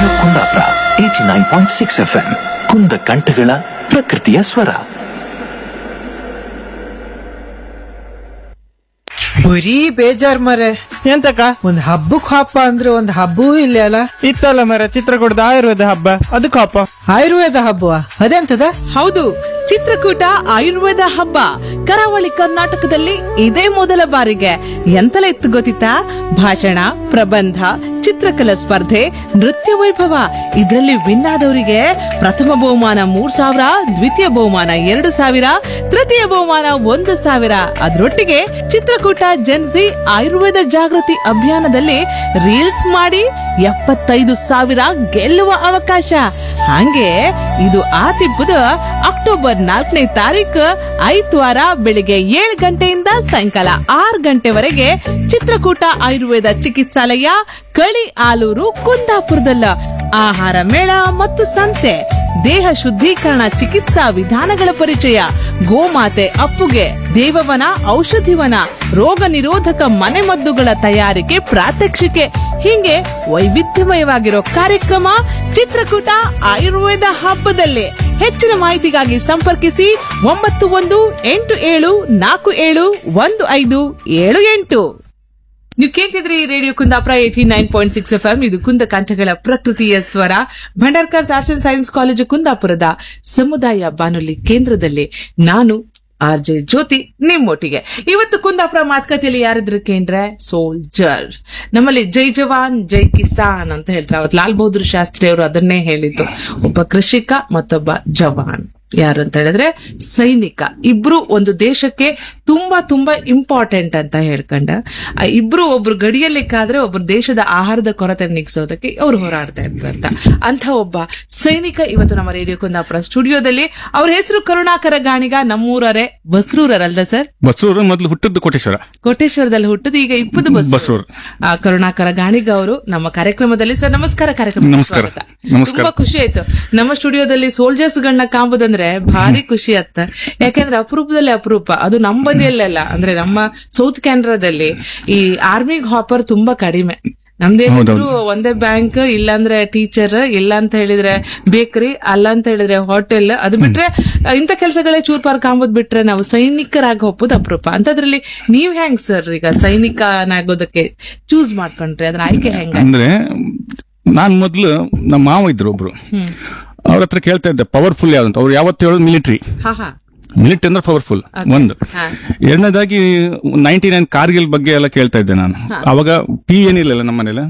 Kundapura eighty nine point six F M ಕುಂದ ಕಂಠಗಳ ಪ್ರಕೃತಿಯ ಸ್ವರ ಬರೀ ಬೇಜಾರ್ ಮರೆ ಎಂತಕ್ಕ ಒಂದ್ ಹಬ್ಬಕ್ ಹಬ್ಬ ಅಂದ್ರೆ ಒಂದ್ ಹಬ್ಬವೂ ಇಲ್ಲ ಅಲ್ಲ ಇತ್ತಲ್ಲ ಮರ ಚಿತ್ರಕೂಟದ ಆಯುರ್ವೇದ ಹಬ್ಬ ಅದಕ್ಕೆ ಹಬ್ಬ ಆಯುರ್ವೇದ ಹಬ್ಬ ಅದೆಂತದ ಹೌದು ಚಿತ್ರಕೂಟ ಆಯುರ್ವೇದ ಹಬ್ಬ ಕರಾವಳಿ ಕರ್ನಾಟಕದಲ್ಲಿ ಇದೇ ಮೊದಲ ಬಾರಿಗೆ ಎಂತಲ ಇತ್ತು ಗೊತ್ತಿತ್ತಾ ಭಾಷಣ ಪ್ರಬಂಧ ಚಿತ್ರಕಲಾ ಸ್ಪರ್ಧೆ ನೃತ್ಯ ವೈಭವ ಇದರಲ್ಲಿ ವಿನ್ ಆದವರಿಗೆ ಪ್ರಥಮ ಬಹುಮಾನ ಮೂರ್ ಸಾವಿರ ದ್ವಿತೀಯ ಬಹುಮಾನ ಎರಡು ಸಾವಿರ ತೃತೀಯ ಬಹುಮಾನ ಒಂದು ಸಾವಿರ ಅದರೊಟ್ಟಿಗೆ ಚಿತ್ರಕೂಟ ಜನ್ಸಿ ಆಯುರ್ವೇದ ಜಾಗೃತಿ ಅಭಿಯಾನದಲ್ಲಿ ರೀಲ್ಸ್ ಮಾಡಿ ಎಪ್ಪತ್ತೈದು ಸಾವಿರ ಗೆಲ್ಲುವ ಅವಕಾಶ ಹಂಗೆ ಇದು ಆ ತಿಪ್ಪದ ಅಕ್ಟೋಬರ್ ನಾಲ್ಕನೇ ತಾರೀಕು ಐದ್ವಾರ ಬೆಳಿಗ್ಗೆ ಏಳು ಗಂಟೆಯಿಂದ ಸಾಯಂಕಾಲ ಆರು ಗಂಟೆವರೆಗೆ ಚಿತ್ರಕೂಟ ಆಯುರ್ವೇದ ಚಿಕಿತ್ಸಾಲಯ ಕಳಿ ಆಲೂರು ಕುಂದಾಪುರದಲ್ಲ ಆಹಾರ ಮೇಳ ಮತ್ತು ಸಂತೆ ದೇಹ ಶುದ್ಧೀಕರಣ ಚಿಕಿತ್ಸಾ ವಿಧಾನಗಳ ಪರಿಚಯ ಗೋಮಾತೆ ಅಪ್ಪುಗೆ ದೇವವನ ಔಷಧಿವನ ರೋಗ ನಿರೋಧಕ ಮನೆಮದ್ದುಗಳ ತಯಾರಿಕೆ ಪ್ರಾತ್ಯಕ್ಷಿಕೆ ಹೀಗೆ ವೈವಿಧ್ಯಮಯವಾಗಿರೋ ಕಾರ್ಯಕ್ರಮ ಚಿತ್ರಕೂಟ ಆಯುರ್ವೇದ ಹಬ್ಬದಲ್ಲಿ ಹೆಚ್ಚಿನ ಮಾಹಿತಿಗಾಗಿ ಸಂಪರ್ಕಿಸಿ ಒಂಬತ್ತು ಒಂದು ಎಂಟು ಏಳು ನಾಲ್ಕು ಏಳು ಒಂದು ಐದು ಏಳು ಎಂಟು ನೀವು ಕೇಳ್ತಿದ್ರಿ radio Kundapura eighty nine point six F M ಇದು ಕುಂದ ಕಂಠಗಳ ಪ್ರಕೃತಿಯ ಸ್ವರ Bhandarkars arts and science college ಕುಂದಾಪುರದ ಸಮುದಾಯ ಬಾನುಲಿ ಕೇಂದ್ರದಲ್ಲಿ ನಾನು ಆರ್ ಜೆ ಜ್ಯೋತಿ ನಿಮ್ಮೊಟ್ಟಿಗೆ ಇವತ್ತು ಕುಂದಾಪುರ ಮಾತುಕತೆಯಲ್ಲಿ ಯಾರಿದ್ರು ಕೇಂದ್ರೆ ಸೋಲ್ಜರ್ ನಮ್ಮಲ್ಲಿ ಜೈ ಜವಾನ್ ಜೈ ಕಿಸಾನ್ ಅಂತ ಹೇಳ್ತಾರೆ ಅವತ್ತು ಲಾಲ್ ಬಹದ್ದೂರ್ ಶಾಸ್ತ್ರಿ ಅವರು ಅದನ್ನೇ ಹೇಳಿದ್ದು ಒಬ್ಬ ಕೃಷಿಕ ಮತ್ತೊಬ್ಬ ಜವಾನ್ ಯಾರು ಅಂತ ಹೇಳಿದ್ರೆ ಸೈನಿಕ ಇಬ್ರು ಒಂದು ದೇಶಕ್ಕೆ ತುಂಬಾ ತುಂಬಾ ಇಂಪಾರ್ಟೆಂಟ್ ಅಂತ ಹೇಳ್ಕೊಂಡ ಆ ಇಬ್ರು ಒಬ್ರು ಗಡಿಯಲ್ಲಿ ಕಾದ್ರೆ ಒಬ್ರು ದೇಶದ ಆಹಾರದ ಕೊರತೆ ನೀಗಿಸೋದಕ್ಕೆ ಅವ್ರು ಹೋರಾಡ್ತಾ ಇರ್ತಾರಂತ ಅಂತ ಒಬ್ಬ ಸೈನಿಕ ಇವತ್ತು ನಮ್ಮ ರೇಡಿಯೋ ಕುಂದಾಪುರ ಸ್ಟುಡಿಯೋದಲ್ಲಿ ಅವ್ರ ಹೆಸರು ಕರುಣಾಕರ ಗಾಣಿಗ ನಮ್ಮೂರರೇ ಬಸ್ರೂರರಲ್ದ ಸರ್ ಬಸೂರು ಮೊದಲು ಹುಟ್ಟಿದ್ದು ಕೋಟೇಶ್ವರ ಕೋಟೇಶ್ವರದಲ್ಲಿ ಹುಟ್ಟಿದ ಈಗ ಇಪ್ಪದು ಬಸ್ ಬಸ್ರೂರು. ಕರುಣಾಕರ ಗಾಣಿಗ ಅವರು ನಮ್ಮ ಕಾರ್ಯಕ್ರಮದಲ್ಲಿ ಸರ್ ನಮಸ್ಕಾರ ಕಾರ್ಯಕ್ರಮ ನಮಸ್ಕಾರ. ನಮಸ್ಕಾರ. ತುಂಬಾ ಖುಷಿ ಆಯ್ತು ನಮ್ಮ ಸ್ಟುಡಿಯೋದಲ್ಲಿ ಸೋಲ್ಜರ್ಸ್ ಗಳನ್ನ ಕಾಂಬುದಂದ್ರೆ ಭಾರಿ ಖುಷಿ ಆತ್ತ ಯಾಕೆಂದ್ರೆ ಅಪರೂಪದಲ್ಲಿ ಅಪರೂಪ ಅದು ನಮ್ಮ ಬದಿಯಲ್ಲೆಲ್ಲ ಅಂದ್ರೆ ನಮ್ಮ ಸೌತ್ ಕ್ಯಾನರಾದಲ್ಲಿ ಈ ಆರ್ಮಿ ಹಾಪರ್ ತುಂಬಾ ಕಡಿಮೆ ನಮ್ದೇನಿದ್ರು ಒಂದೇ ಬ್ಯಾಂಕ್ ಇಲ್ಲಾಂದ್ರೆ ಟೀಚರ್ ಇಲ್ಲ ಅಂತ ಹೇಳಿದ್ರೆ ಬೇಕರಿ ಅಲ್ಲ ಅಂತ ಹೇಳಿದ್ರೆ ಹೋಟೆಲ್ ಅದು ಬಿಟ್ರೆ ಅಹ್, ಇಂಥ ಕೆಲಸಗಳೇ ಚೂರ್ ಪಾರ್ ಕಾಂಬೋದ್ ಬಿಟ್ರೆ ನಾವು ಸೈನಿಕರಾಗಿ ಒಪ್ಪೋದು ಅಪರೂಪ ಅಂತದ್ರಲ್ಲಿ ನೀವ್ ಹೆಂಗ್ ಸರ್ ಈಗ ಸೈನಿಕನಾಗೋದಕ್ಕೆ ಚೂಸ್ ಮಾಡ್ಕೊಂಡ್ರಿ ಅದ್ರ ಆಯ್ಕೆ ಹೆಂಗ ಅಂದ್ರೆ ನಾನ್ ಮೊದ್ಲು ನಮ್ಮ ಮಾವ ಇದ್ರು ಒಬ್ರು ಅವ್ರ ಹತ್ರ ಕೇಳ್ತಾ ಇದ್ದೆ ಪವರ್ಫುಲ್ ಯಾವ್ದಂತ ಅವ್ರು ಯಾವತ್ತು ಹೇಳೋದು ಮಿಲಿಟರಿ ಹಾ ಹಾ ಮಿಲಿಟರಿ ಅಂದ್ರೆ ಪವರ್ಫುಲ್ ಒಂದು ಹಾ. ಎರಡನೇದಾಗಿ ನೈನ್ಟಿ ನೈನ್ ಕಾರ್ಗಿಲ್ ಬಗ್ಗೆ ಎಲ್ಲ ಕೇಳ್ತಾ ಇದ್ದೆ ನಾನು ಅವಾಗ ಟಿವಿ ಏನಿಲ್ಲ ನಮ್ಮ ಮನೇಲಿ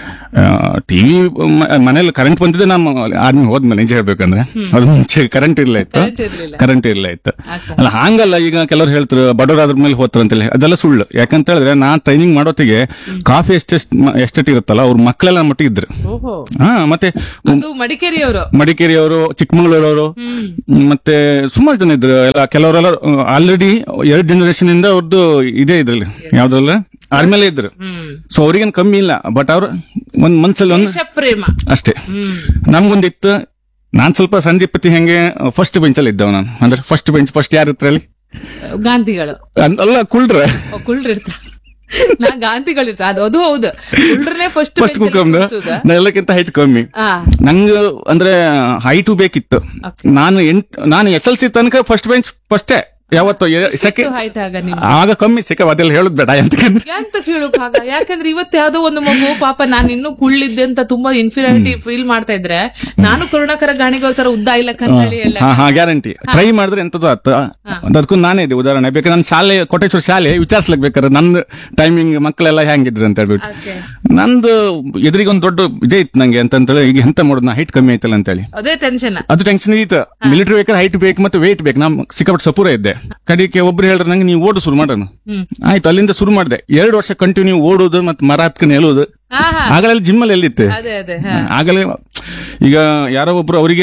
ಟಿವಿ ಮನೇಲಿ ಕರೆಂಟ್ ಬಂದಿದೆ ನಾನು ಆರ್ಮಿ ಹೋದ್ಮೇಲೆ ನಿಜ ಹೇಳ್ಬೇಕಂದ್ರೆ ಅದು ಮುಂಚೆ ಕರೆಂಟ್ ಇರ್ಲ ಇತ್ತು Current ಇರ್ಲಿಲ್ಲ. ಕರೆಂಟ್ ಇರ್ಲ ಇತ್ತು ಅಲ್ಲ ಹಂಗಲ್ಲ ಈಗ ಕೆಲವರು ಹೇಳ್ತಾರೆ ಬಡವರಾದ್ರ ಮೇಲೆ ಹೋತ್ರ ಅಂತೇಳಿ ಅದೆಲ್ಲ ಸುಳ್ಳು ಯಾಕಂತ ಹೇಳಿದ್ರೆ ನಾನ್ ಟ್ರೈನಿಂಗ್ ಮಾಡೋತ್ತಿಗೆ ಕಾಫಿ ಎಷ್ಟೆಸ್ಟ್ ಎಸ್ಟೇಟ್ ಇರುತ್ತಲ್ಲ ಅವ್ರ ಮಕ್ಕಳೆಲ್ಲ ಮಟ್ಟಿಗೆ ಇದ್ರು ಓಹೋ ಹಾ ಮತ್ತೆ ಅದು ಮಡಿಕೇರಿಯವರು ಮಡಿಕೇರಿಯವರು ಚಿಕ್ಕಮಗಳೂರವರು ಮತ್ತೆ ಸುಮಾರು ಜನ ಇದ್ರು ಎಲ್ಲ ಕೆಲವರೆಲ್ಲ ಆಲ್ರೆಡಿ ಎರಡು ಜನರೇಷನ್ ಇಂದ ಅವ್ರದ್ದು ಇದೇ ಇದ್ರಲ್ಲಿ ಯಾವ್ದ್ರಲ್ಲ ಆರ್ಮೇಲೆ ಇದ್ರು ಹ್ಮ್ ಸೊ ಅವ್ರಿಗೇನ್ ಕಮ್ಮಿ ಇಲ್ಲ ಬಟ್ ಅವ್ರು ಒಂದ್ ಮನ್ಸಲ್ಲಿ ಒಂದು ದೇಶ ಪ್ರೇಮ ಅಷ್ಟೇ ಹ್ಮ್ ನಮ್ಗೊಂದಿತ್ತು ನಾನ್ ಸ್ವಲ್ಪ ಸಂದೀಪತಿ ಹೆಂಗೆ ಫಸ್ಟ್ ಬೆಂಚಲ್ಲಿ ಇದ್ದವ ನಾನು ಅಂದ್ರೆ ಫಸ್ಟ್ ಬೆಂಚ್ ಫಸ್ಟ್ ಯಾರ ಹತ್ರ ಅಲ್ಲಿ ಗಾಂಧಿಗಳು ಅನ್- ಅಲ್ಲ ಕುಳ್ರ ಓ, ಕುಳ್ರಿರ್ತಾರೆ ನಾ ಗಾಂಧಿಗಳಿರ್ತಾರೆ ಅದು ಅದು ಹೌದು ಕುಳ್ರನೇ ಫಸ್ಟ್ ಫಸ್ಟ್ ಕುಕ್ಕಮ್ದು ನಾ ಎಲ್ಲಕ್ಕಿಂತ ಹೈಟ್ ಕಮ್ಮಿ ಆ ನಂಗೆ ಅಂದ್ರೆ ಹೈಟು ಬೇಕಿತ್ತು ನಾನು ಎಂಟ್ ನಾನು ಎಸ್ ಎಲ್ ಸಿ ತನಕ ಫಸ್ಟ್ ಬೆಂಚ್ ಫಸ್ಟೇ ಯಾವತ್ತು ಸೆಕೆ ಹೈಟ್ ಆಗ ನಿಮ್ ಆಗ ಕಮ್ಮಿ ಸೆಕೆ ಅದೆಲ್ಲ ಹೇಳುದ್ ಬೇಡ ಅಂತ ಎಂತ ಕೇಳಕ್ ಆಗ ಯಾಕಂದ್ರೆ ಇವತ್ತು ಯಾವ್ದೋ ಒಂದು ಮಗು ಪಾಪ ನಾನು ಇನ್ನೂ ಕುಳ್ಳಿದ್ದೆ ಅಂತ ತುಂಬಾ ಇನ್ಫೀರಿಯಾರಿಟಿ ಫೀಲ್ ಮಾಡ್ತಾ ಇದ್ರೆ ನಾನು ಕರುಣಾಕರ ಗಾಣಿಗಳ ತರ ಉದ್ದ ಇಲ್ಲ ಹೇಳಿ ಎಲ್ಲ ಹಾ ಹಾ ಗ್ಯಾರಂಟಿ ಟ್ರೈ ಮಾಡಿದ್ರೆ ಎಂತದ್ದು ಆತ ಅದಕ್ಕೂ ನಾನೇ ಇದೆ ಉದಾಹರಣೆ ಬೇಕಾದ್ರೆ ನನ್ನ ಶಾಲೆ ಕೋಟೇಶ್ವರ ಶಾಲೆ ವಿಚಾರಿಸ್ಲಿಕ್ಕೆ ಬೇಕಾದ್ರೆ ನಂದು ಟೈಮಿಂಗ್ ಮಕ್ಕಳೆಲ್ಲ ಹೆಂಗಿದ್ರು ಅಂತ ಹೇಳ್ಬಿಟ್ಟು Okay. ನಂದು ಎದುರಿಗೆ ಒಂದು ದೊಡ್ಡ ಇದೇ ಇತ್ತು ನಂಗೆ ಅಂತಂತೇಳಿ ಈಗ ಎಂತ ಮಾಡೋದು ನಾ ಹೈಟ್ ಕಮ್ಮಿ ಆಯ್ತಲ್ಲ ಅಂತೇಳಿ ಅದೇ ಟೆನ್ಷನ್ ಅದು ಟೆನ್ಷನ್ ಇತ್ತು ಮಿಲಿಟರಿ ಬೇಕಾದ್ರೆ ಹೈಟ್ ಬೇಕು ಮತ್ತೆ ವೇಟ್ ಬೇಕು ನಮ್ ಸಿಕ್ಕಾಪಟ್ಟೆ ಸಪೂರ ಇದ್ದೆ ಕಡೆಗೆ ಒಬ್ರು ಹೇಳಿದ್ರೆ ನಂಗೆ ನೀವು ಓಡು ಶುರು ಮಾಡೋಣ ಆಯ್ತು ಅಲ್ಲಿಂದ ಶುರು ಮಾಡಿದೆ ಎರಡು ವರ್ಷ ಕಂಟಿನ್ಯೂ ಓಡೋದು ಮತ್ತೆ ಮರ ಹತ್ಕೊಂಡು ಹೇಳೋದು ಹಾ ಹಾ ಆಗಲೆಲ್ಲ ಜಿಮ್ಮಲ್ಲಿ ಎಲ್ಲಿತ್ತೆ ಅದೇ ಅದೇ ಹಾ ಆಗಲೇ ಈಗ ಯಾರೋ ಒಬ್ರು ಅವರಿಗೆ ಮತ್ತೆ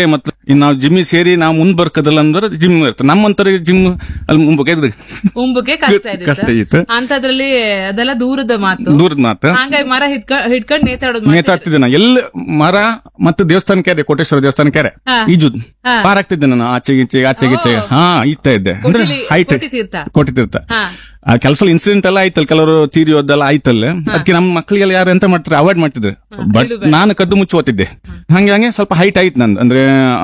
ಇನ್ನು ನಾವು ಜಿಮ್ಮಿ ಸೇರಿ ನಾವು ಮುಂದ್ ಬರ್ಕದಲ್ಲ ಅಂದ್ರೆ ಜಿಮ್ ಇರುತ್ತೆ ನಮ್ಮಂತರಿಗೆ ಜಿಮ್ ಅಲ್ಲಿ ಮುಂಬಕ್ಕೆ ಉಂಬಕ್ಕೆ ಕಷ್ಟ ಕಷ್ಟ ಇದ್ದಿತ್ತು ಇತ್ತು. ಅಂತದ್ರಲ್ಲಿ ಅದೆಲ್ಲ ದೂರದ ಮಾತು ದೂರದ ಮಾತು ಹಂಗಾಗಿ ಮರ ಹಿಡ್ಕೊಂಡ್ ಹಿಡ್ಕೊಂಡ್ ನೇತಾಡೋದು ಮಾಡ್ತಿದ್ರು. ನೇತಾಡ್ತಿದ್ದೆ ನಾ ಎಲ್ಲ ಮರ ಮತ್ತು ದೇವಸ್ಥಾನ ಕೆರೆ ಕೋಟೇಶ್ವರ ದೇವಸ್ಥಾನ ಕೆರೆ ಹಾ. ಈಜು ಹಾ. ಪಾರ್ ಆಗ್ತಿದ್ದೆ ನಾನು ಆಚೆಗೆ ಈಚೆಗೆ ಆಚೆಗೆ ಈಚೆಗೆ ಹಾ ಈಜ್ತಾ ಇದ್ದೆ ಅಂದ್ರೆ ಕೋಟಿಲಿ- ಹೈಟ್ ಕೋಟಿ ತೀರ್ಥ. ಕೋಟಿ ತೀರ್ಥ ಹಾ. ಆ ಕೆಲಸ ಇನ್ಸಿಡೆಂಟ್ ಎಲ್ಲ ಆಯ್ತಲ್ಲ ಕೆಲವರು ತೀರಿ ಹೋದೆಲ್ಲ ಆಯ್ತಲ್ಲ ಅದಕ್ಕೆ ನಮ್ಮ ಮಕ್ಕಳಿಗೆಲ್ಲ ಯಾರು ಎಂತ ಮಾಡ್ತಾರೆ ಅವಾಯ್ಡ್ ಮಾಡ್ತಿದ್ರು ಬಟ್ ನಾನು ಕದ್ದು ಮುಚ್ಚಿ ಓದ್ತಿದ್ದೆ ಹಂಗೆ ಹಂಗೆ ಸ್ವಲ್ಪ ಹೈಟ್ ಆಯ್ತು ನಂದು ಅಂದ್ರೆ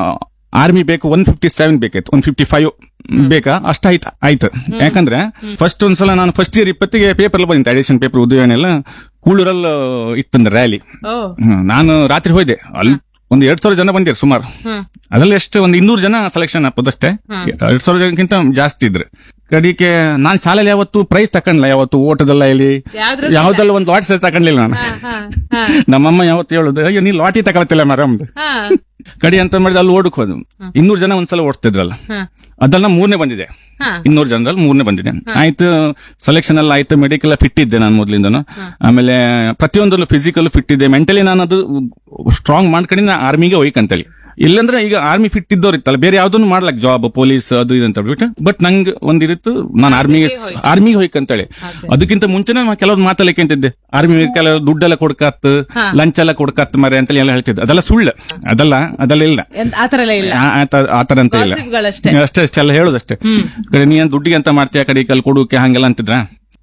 ಆರ್ಮಿ ಬೇಕು ಒನ್ ಫಿಫ್ಟಿ ಸೆವೆನ್ ಬೇಕಾಯ್ತು ಒನ್ ಫಿಫ್ಟಿ ಫೈವ್ ಬೇಕಾ ಅಷ್ಟ ಆಯ್ತು ಆಯ್ತು ಯಾಕಂದ್ರೆ ಫಸ್ಟ್ ಒಂದ್ಸಲ ನಾನು ಫಸ್ಟ್ ಇಯರ್ ಇಪ್ಪತ್ತಿಗೆ ಪೇಪರ್ ಎಲ್ಲ ಬಂದಿತ್ತು ಅಡಿಷನ್ ಪೇಪರ್ ಉದಯನ ಎಲ್ಲ ಕೂಳೂರಲ್ಲಿ ಇತ್ತಂದ್ರೆ ರ್ಯಾಲಿ ಓ ನಾನು ರಾತ್ರಿ ಹೋಯ್ದೆ ಅಲ್ಲಿ ಒಂದು ಎರಡ್ ಸಾವಿರ ಜನ ಬಂದಿರು ಸುಮಾರು ಅದ್ರಲ್ಲಿ ಎಷ್ಟು ಒಂದು ಇನ್ನೂರು ಜನ ಸೆಲೆಕ್ಷನ್ ಹಾಕೋದಷ್ಟೇ ಎರಡ್ ಸಾವಿರ ಜನಕ್ಕಿಂತ ಜಾಸ್ತಿ ಇದ್ರು ಕಡಿಕೆ ನಾನ್ ಶಾಲೆಯಲ್ಲಿ ಯಾವತ್ತು ಪ್ರೈಸ್ ತಕೊಂಡ್ಲ ಯಾವತ್ತು ಓಟದಲ್ಲ ಇಲ್ಲಿ ಯಾವ್ದ್ರಲ್ಲೂ ಯಾವ್ದಲ್ಲ ಒಂದು ಲಾಟಿ ಸಹ ತಕೊಂಡ್ಲಿಲ್ಲ ನಾನು ಹಾ ಹಾ ನಮ್ಮಮ್ಮ ಯಾವತ್ತು ಹೇಳುದು ಅಯ್ಯೋ ನೀ ಲಾಟಿ ತಗೊಳ್ತಿಲ್ಲ ಮೇಡಮ್ ಹಾ ಕಡಿ ಅಂತ ಮಾಡಿದ್ರೆ ಅಲ್ಲಿ ಓಡಕ್ ಹೋದ್ ಇನ್ನೂರು ಜನ ಒಂದ್ಸಲ ಓಡ್ತಿದ್ರಲ್ಲ ಹಾ. ಅದೆಲ್ಲ ಮೂರನೇ ಬಂದಿದೆ ಹಾ. ಇನ್ನೂರು ಜನರಲ್ಲಿ ಮೂರನೇ ಬಂದಿದೆ ಆಯ್ತು ಸೆಲೆಕ್ಷನ್ ಎಲ್ಲ ಆಯ್ತು ಮೆಡಿಕಲ್ ಫಿಟ್ ಇದ್ದೆ ನಾನು ಮೊದ್ಲಿಂದನು ಆಮೇಲೆ ಪ್ರತಿಯೊಂದಲ್ಲೂ ಫಿಸಿಕಲ್ ಫಿಟ್ ಇದೆ ಮೆಂಟಲಿ ನಾನು ಅದು ಸ್ಟ್ರಾಂಗ್ ಮಾಡ್ಕೊಂಡು ನಾ ಆರ್ಮಿಗೆ ಹೋಯ್ಕಂತೇಳಿ ಇಲ್ಲಂದ್ರೆ ಈಗ ಆರ್ಮಿ ಫಿಟ್ ಇದ್ದವ್ರು ಇತ್ತಲ್ಲ ಬೇರೆ ಯಾವ್ದನ್ನು ಮಾಡ್ಲಕ್ ಜಾಬ್ ಪೊಲೀಸ್ ಅದು ಇದು ಅಂತ ಹೇಳ್ಬಿಟ್ಟು ಬಟ್ ನಂಗೆ ಒಂದಿರುತ್ತು ನಾನು ಆರ್ಮಿಗೆ ಆರ್ಮಿಗೆ ಹೋಯ್ಕಂತೇಳಿ ಅದಕ್ಕಿಂತ ಮುಂಚೆನೆ ನಾ ಕೆಲವ್ರು ಮಾತಲ್ಲಕ್ಕೆ ಅಂತಿದ್ದೆ ಆರ್ಮಿ ಕೆಲವು ದುಡ್ಡೆಲ್ಲ ಕೊಡ್ಕತ್ ಲಂಚ್ ಎಲ್ಲ ಕೊಡ್ಕತ್ ಮರೆ ಅಂತ ಎಲ್ಲ ಹೇಳ್ತಿದ್ದೆ ಅದೆಲ್ಲ ಸುಳ್ಳು ಅದಲ್ಲ ಅದೆಲ್ಲ ಇಲ್ಲ ಎಂತ- ಆತರ ಎಲ್ಲ ಇಲ್ಲ ಆ- ಆತ- ಆತರ ಅಂತ ಇಲ್ಲ ಗಾಸಿಪ್ಗಳಷ್ಟೇ. ಅಷ್ಟೇ ಅಷ್ಟೇ ಎಲ್ಲ ಹೇಳೋದಷ್ಟೇ ಕಡೆ ನೀನ್ ದುಡ್ಡಿಗೆ ಅಂತ ಮಾಡ್ತೀಯ ಕಡೆ ಈ ಕಲ್ ಕೊಡುಕೆ ಹಂಗೆಲ್ಲ ಅಂತಿದ್ರ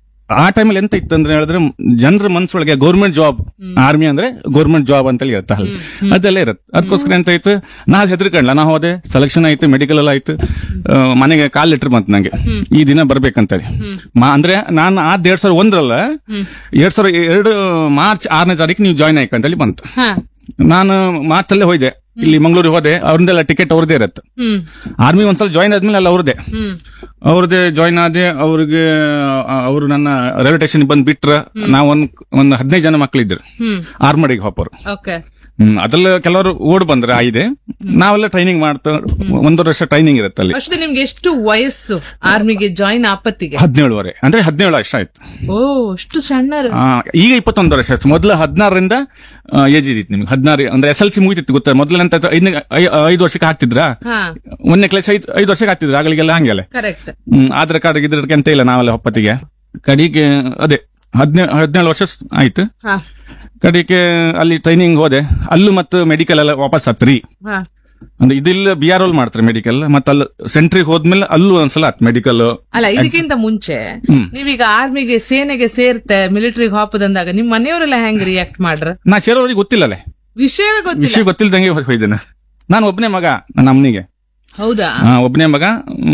ಆ ಟೈಮಲ್ಲಿ ಎಂತ ಇತ್ತು ಅಂದ್ರೆ ಹೇಳಿದ್ರೆ ಜನರ ಮನ್ಸೊಳಗೆ ಗೌರ್ಮೆಂಟ್ ಜಾಬ್ ಆರ್ಮಿ ಅಂದ್ರೆ ಗೌರ್ಮೆಂಟ್ ಜಾಬ್ ಅಂತ ಇರುತ್ತೆ ಅಲ್ಲಿ ಅದೆಲ್ಲ ಇರುತ್ತೆ ಅದಕ್ಕೋಸ್ಕರ ಎಂತ ಆಯ್ತು ನಾ ಹೆದರ್ಕಂಡ್ಲ ನಾ ಹೋದೆ ಸೆಲೆಕ್ಷನ್ ಆಯ್ತು ಮೆಡಿಕಲ್ ಎಲ್ಲ ಆಯ್ತು ಆ, ಮನೆಗೆ ಕಾಲ್ ಲೆಟರ್ ಬಂತು ನಂಗೆ ಈ ದಿನ ಬರ್ಬೇಕಂತೇಳಿ ಮಾ ಅಂದ್ರೆ ನಾನು ಆದ್ ಎರಡ್ ಸಾವಿರ ಒಂದರಲ್ಲ ಎರಡ್ ಸಾವಿರ ಎರಡು ಮಾರ್ಚ್ ಆರನೇ ತಾರೀಕು ನೀವು ಜಾಯ್ನ್ ಆಯ್ಕಂತೇಳಿ ಬಂತು ಹಾ ನಾನು ಮಾರ್ಚಲ್ಲೇ ಹೋಯ್ದೆ ಇಲ್ಲಿ ಮಂಗಳೂರಿಗೆ ಹೋದೆ ಅವ್ರದ್ದೆಲ್ಲ ಟಿಕೆಟ್ ಅವ್ರದ್ದೇ ಇರತ್ತೆ ಹ್ಮ್ ಆರ್ಮಿ ಒಂದ್ಸಲ ಜಾಯ್ನ್ ಆದ್ಮೇಲೆ ಅಲ್ಲ ಅವ್ರದ್ದೇ ಹ್ಮ್ ಅವ್ರದ್ದೇ ಜಾಯ್ನ್ ಆದೆ ಅವ್ರಿಗೆ ಅವರು ನನ್ನ ರೈಲ್ವೆ ಸ್ಟೇಷನ್ ಬಂದ್ ಬಿಟ್ರ ನಾವ್ ಒಂದ್ ಒಂದ್ ಹದಿನೈದು ಜನ ಮಕ್ಳಿದ್ರು ಹ್ಮ್ ಆರ್ಮಡಿಗೆ ಹೋಪರು ಓಕೆ ಹ್ಮ್ ಅದ್ರಲ್ಲಿ ಕೆಲವರು ಓಡ್ ಬಂದ್ರೆ ಆಯ್ದೆ ನಾವೆಲ್ಲ ಟ್ರೈನಿಂಗ್ ಮಾಡ್ತಾ ಒಂದೂವರೆ ವರ್ಷ ಟ್ರೈನಿಂಗ್ ಇರುತ್ತೆ ಅಲ್ಲಿ ಅಷ್ಟು ನಿಮ್ಗೆ ಎಷ್ಟು ವಯಸ್ಸು ಆರ್ಮಿಗೆ ಜಾಯಿನ್ ಆಪತ್ತಿಗೆ ಹದಿನೇಳುವರೆ ಅಂದ್ರೆ ಹದಿನೇಳು ವರ್ಷ ಆಯ್ತು ಓ ಅಷ್ಟು ಸಣ್ಣ ಆ, ಈಗ ಇಪ್ಪತ್ತೊಂದು ವರ್ಷ ಆಯ್ತು ಮೊದಲು ಹದಿನಾರರಿಂದ ಏಜ್ ಇದ್ದಿತ್ತು ನಿಮ್ಗೆ ಹದಿನಾರು ಅಂದ್ರೆ ಎಸ್ ಎಲ್ ಸಿ ಮುಗಿತಿತ್ತು ಗೊತ್ತಾ ಮೊದಲಂತ ಐದನೇ ಐದು ವರ್ಷಕ್ಕೆ ಹಾಕ್ತಿದ್ರಾ ಹಾ ಒಂದನೇ ಕ್ಲಾಸ್ ಐದು ಐದು ವರ್ಷಕ್ಕೆ ಹಾಕ್ತಿದ್ರು ಆಗಲಿಗೆಲ್ಲ ಹಂಗೆಲ್ಲ ಕರೆಕ್ಟ್ ಹ್ಮ್ ಆಧಾರ್ ಕಾರ್ಡ್ ಗಿದ್ರಕ್ಕೆ ಅಂತ ಇಲ್ಲ ನಾವೆಲ್ಲ ಹೊಪ್ಪತ್ತಿಗೆ ಕಡಿಗೆ ಅದೇ ಹದಿನೇಳು ಹದಿನೇಳು ವರ್ಷ ಸ್- ಆಯ್ತು ಹಾ ಕಡಿಗೆ ಅಲ್ಲಿ ಟ್ರೈನಿಂಗ್ ಹೋದೆ ಅಲ್ಲೂ ಮತ್ತು ಮೆಡಿಕಲ್ ಎಲ್ಲ ವಾಪಸ್ ಹತ್ರಿ ಹಾ ಅಂದ್ರೆ ಇದಿಲ್ಲ ಬಿ ಆರ್ ಓಲ್ ಮಾಡ್ತಾರೆ ಮೆಡಿಕಲ್ ಮತ್ತೆ ಅಲ್ಲಿ ಸೆಂಟ್ರಿಗೆ ಹೋದ್ಮೇಲೆ ಅಲ್ಲೂ ಒಂದ್ಸಲ ಹತ್ ಮೆಡಿಕಲ್ ಅಲ್ಲ ಇದಕ್ಕಿಂತ ಮುಂಚೆ ನೀವೀಗ ಆರ್ಮಿಗೆ ಸೇನೆಗೆ ಸೇರ್ತೆ ಮಿಲಿಟರಿಗೆ ಹಾಪದಂದಾಗ ನಿಮ್ ಮನೆಯವರೆಲ್ಲ ಹೆಂಗ್ ರಿಯಾಕ್ಟ್ ಮಾಡ್ರ ನಾ ಸೇರೋರಿಗೆ ಗೊತ್ತಿಲ್ಲಲ್ಲೇ ವಿಷಯವೇ ಗೊತ್ತಿಲ್ಲ ವಿಷಯ ಗೊತ್ತಿಲ್ದಂಗೆ ಹೋಯ್ದೇನೆ ನಾನು ಒಬ್ಬನೇ ಮಗ ನನ್ನ ಅಮ್ಮನಿಗೆ ಹೌದಾ ಒಬ್ಬನೇ ಮಗ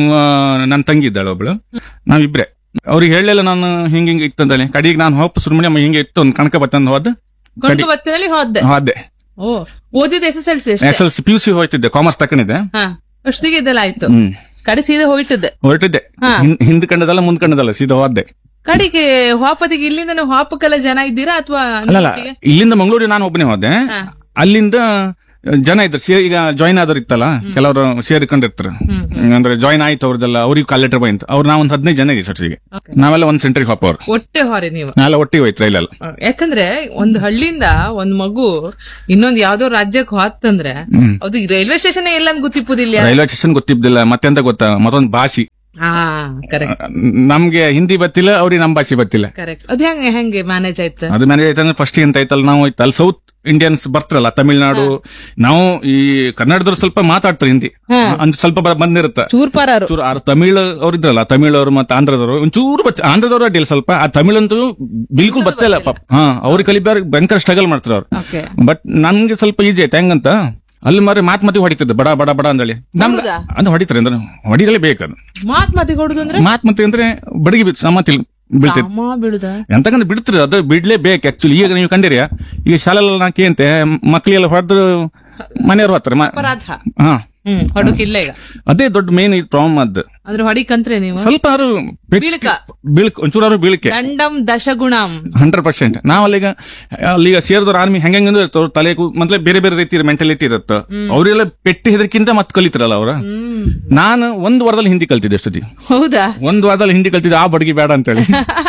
ನನ್ನ ತಂಗಿ ಇದ್ದಾಳೆ ಒಬ್ಳು ನಾವಿಬ್ರೆ ಅವ್ರಿಗೆ ಹೇಳಲಿಲ್ಲ ನಾನು ಹಿಂಗ ಹಿಂಗ ಇತ್ತಂತೇಳಿ ಕಡೆಗೆ ನಾನು ಹೋಪ್ ಸುಮ್ಮನೆ ಹಿಂಗೆ ಇತ್ತು ಒಂದು ಕಣಕ ಬತ್ತಂದು ಹೋದ ಕೊಂಡು ಬತ್ತಿನಲ್ಲಿ ಹೋದೆ ಹೋದೆ ಓ ಓದಿದ S S L C S L C P U C ಹೋಯ್ತಿದ್ದೆ ಕಾಮರ್ಸ್ ತಕೊಂಡಿದ್ದೆ ಹಾ ಅಷ್ಟಿಗೆ ಇದೆಲ್ಲ ಆಯ್ತು ಹ್ಮ್ ಕಡೆ ಸೀದಾ ಹೋಯ್ತದೆ ಹೊರಟಿದ್ದೆ ಹಾ. ಹಿಂ- ಹಿಂದ್ ಕಂಡದಲ್ಲ ಮುಂದ್ ಕಂಡದಲ್ಲ ಸೀದಾ ಹೋದೆ ಕಡೆಗೆ ಹಾಪತಿಗೆ ಇಲ್ಲಿಂದ ನೀವು ಹಾಪಕ್ಕೆಲ್ಲ ಜನ ಇದ್ದೀರಾ ಅಥವಾ ಅಲ್ಲಲ್ಲ ಇಲ್ಲಿಂದ ಮಂಗಳೂರಿಗೆ ನಾನು ಒಬ್ಬನೇ ಹೋದೆ ಅಲ್ಲಿಂದ ಜನ ಇದ್ರು ಸೇ ಈಗ ಜಾಯ್ನ್ ಆದವ್ರು ಇತ್ತಲ್ಲ ಕೆಲವರು ಸೇರಿಕೊಂಡಿರ್ತಾರೆ ಅಂದ್ರೆ ಜಾಯ್ನ್ ಆಯ್ತು ಅವ್ರದ್ದೆಲ್ಲ ಅವ್ರಿಗೆ ಕಾಲ್ ಲೆಟರ್ ಬಂತು ಅವ್ರು ನಾವು ಒಂದು ಹದಿನೈದು ಜನ ಇದೀವಿ ಸಚಿಗೆ ನಾವೆಲ್ಲ ಒಂದ್ ಸೆಂಟ್ರಿಗೆ ಹೋಗೋರು ಒಟ್ಟೆ ಹೊರೆ ನೀವು ನಾವೆಲ್ಲ ಒಟ್ಟಿಗೆ ಹೋಯ್ತು ರೈಲಲ್ಲಿ ಯಾಕಂದ್ರೆ ಒಂದ್ ಹಳ್ಳಿಯಿಂದ ಒಂದ್ ಮಗು ಇನ್ನೊಂದ್ ಯಾವ್ದೋ ರಾಜ್ಯಕ್ಕೆ ಹೋತಂದ್ರೆ ಅದು ರೈಲ್ವೆ ಸ್ಟೇಷನ್ ಎಲ್ಲ ಗೊತ್ತಿಪ್ಪುದಿಲ್ಲ ರೈಲ್ವೆ ಸ್ಟೇಷನ್ ಗೊತ್ತಿದ್ದಿಲ್ಲ ಮತ್ತೆಂತ ಗೊತ್ತಾ ಮತ್ತೊಂದು ಭಾಷೆ ಹಾ ಕರೆಕ್ಟ್ ನಮ್ಗೆ ಹಿಂದಿ ಗೊತ್ತಿಲ್ಲ ಅವ್ರಿಗೆ ನಮ್ ಭಾಷೆ ಗೊತ್ತಿಲ್ಲ ಕರೆಕ್ಟ್ ಅದ್ ಹೆಂಗೆ ಹೆಂಗೆ ಮ್ಯಾನೇಜ್ ಆಯ್ತು ಅದು ಮ್ಯಾನೇಜ್ ಆಯ್ತಂದ್ರೆ ಫಸ್ಟ್ ಎಂತ ಆಯ್ತಲ್ಲ ನಾವು ಆಯ್ತು ಅಲ್ಲಿ ಸೌತ್ ಇಂಡಿಯನ್ಸ್ ಬರ್ತಾರಲ್ಲ ತಮಿಳ್ನಾಡು ನಾವು ಈ ಕನ್ನಡದವ್ರು ಸ್ವಲ್ಪ ಮಾತಾಡ್ತಾರೆ ಹಿಂದಿ ಅಂತ ಸ್ವಲ್ಪ ಬ- ಬಂದಿರುತ್ತೆ ಚೂರ್ ಪರಾರು ಚೂರು ಆ ತಮಿಳ್ ಅವ್ರು ಇದ್ರಲ್ಲ ತಮಿಳ್ ಅವರು ಮತ್ತೆ ಆಂಧ್ರದವರು ಒಂಚೂರು ಬತ್ ಆಂಧ್ರದವ್ರು ಅಡ್ಡಿಲ್ಲ ಸ್ವಲ್ಪ ಆ ತಮಿಳ್ ಅಂತೂ ಬಿಲ್ಕುಲ್ ಬತ್ತಿಲ್ಲ ಪಾಪ ಹಾ ಅವ್ರಿಗೆ ಕಲಿಬಾರ ಭಯಂಕರ ಸ್ಟ್ರಗಲ್ ಮಾಡ್ತಾರೆ ಅವ್ರು ಓಕೆ ಬಟ್ ನನ್ಗೆ ಸ್ವಲ್ಪ ಈಜಿ ಆಯ್ತು ಹೆಂಗಂತ ಅಲ್ಲಿ ಮಾರಿ ಮಾತ್ ಮತಿ ಹೊಡಿತಿದ್ದೆ ಬಡ ಬಡ ಬಡ ಅಂದೇಳಿ ನಮ್ಗೆ ಹೌದಾ? ಅದು ಹೊಡಿತಾರೆ ಅಂದ್ರೆ ಹೊಡಿರಲೇ ಬೇಕದು ಮಾತ್ ಮಾತಿ ಕೊಡುದು ಅಂದ್ರೆ ಮಾತ್ ಮತಿ ಅಂದ್ರೆ ಬಡಗಿ ಬಿತ್ತು ಸಮಾತಿ ಬೀಳ್ತಿದ್ ಅಮ್ಮ ಬಿಡುದ ಎಂತಕಂದ್ರೆ ಬಿಡ್ತಾರೆ ಅದು ಬಿಡ್ಲೇಬೇಕು ಆಕ್ಚುಲಿ ಈಗ ನೀವು ಕಂಡಿರಿಯಾ ಈಗ ಶಾಲೆಲ್ಲ ನಾ ಕೇಂತೆ ಮಕ್ಳಿಗೆಲ್ಲ ಹೊಡೆದು ಮನೆಯವ್ರು ಹೋಗ್ತಾರೆ ಮ- ಅಪರಾಧ ಹಾ ಹ್ಮ್ ಹೊಡಕಿಲ್ಲ ಈಗ ಅದೇ ದೊಡ್ಡ ಮೇನ್ ಪ್ರಾಬ್ಲಮ್ ಅದ್ ಅಂದ್ರೆ ಹೊಡಿಕಂತ್ರೆ ನೀವು ಸ್ವಲ್ಪ ಅವರು ಬೀಳ್ಕ. ಬೀಳ್ಕ ಒಂಚೂರು ಬೀಳಿಕೆ ದಂಡಂ ದಶಗುಣಂ ಹಂಡ್ರೆಡ್ ಪರ್ಸೆಂಟ್ ನಾವಲ್ಲೀಗ ಅಲ್ಲೀಗ ಸೇರಿದವ್ರ ಆರ್ಮಿ ಹೆಂಗ ಇರ್ತಾವ ತಲೆ ಕೂ- ಮೊದ್ಲೇ ಬೇರೆ ಬೇರೆ ರೀತಿ ಮೆಂಟಾಲಿಟಿ ಇರುತ್ತೆ ಅವರೆಲ್ಲ ಪೆಟ್ಟಿ ಹೆದರ್ಕಿಂತ ಮತ್ತೆ ಕಲಿತಾರಲ್ಲ ಅವ್ರ ಹ್ಮ್ ನಾನು ಒಂದು ವಾರದಲ್ಲಿ ಹಿಂದಿ ಕಲ್ತಿದ್ದೆ ಅಷ್ಟೊತ್ತಿ ಹೌದಾ ಒಂದು ವಾರದಲ್ಲಿ ಹಿಂದಿ ಕಲ್ತಿದ್ದೆ ಆ ಬಡಗಿ ಬೇಡ ಅಂತೇಳಿ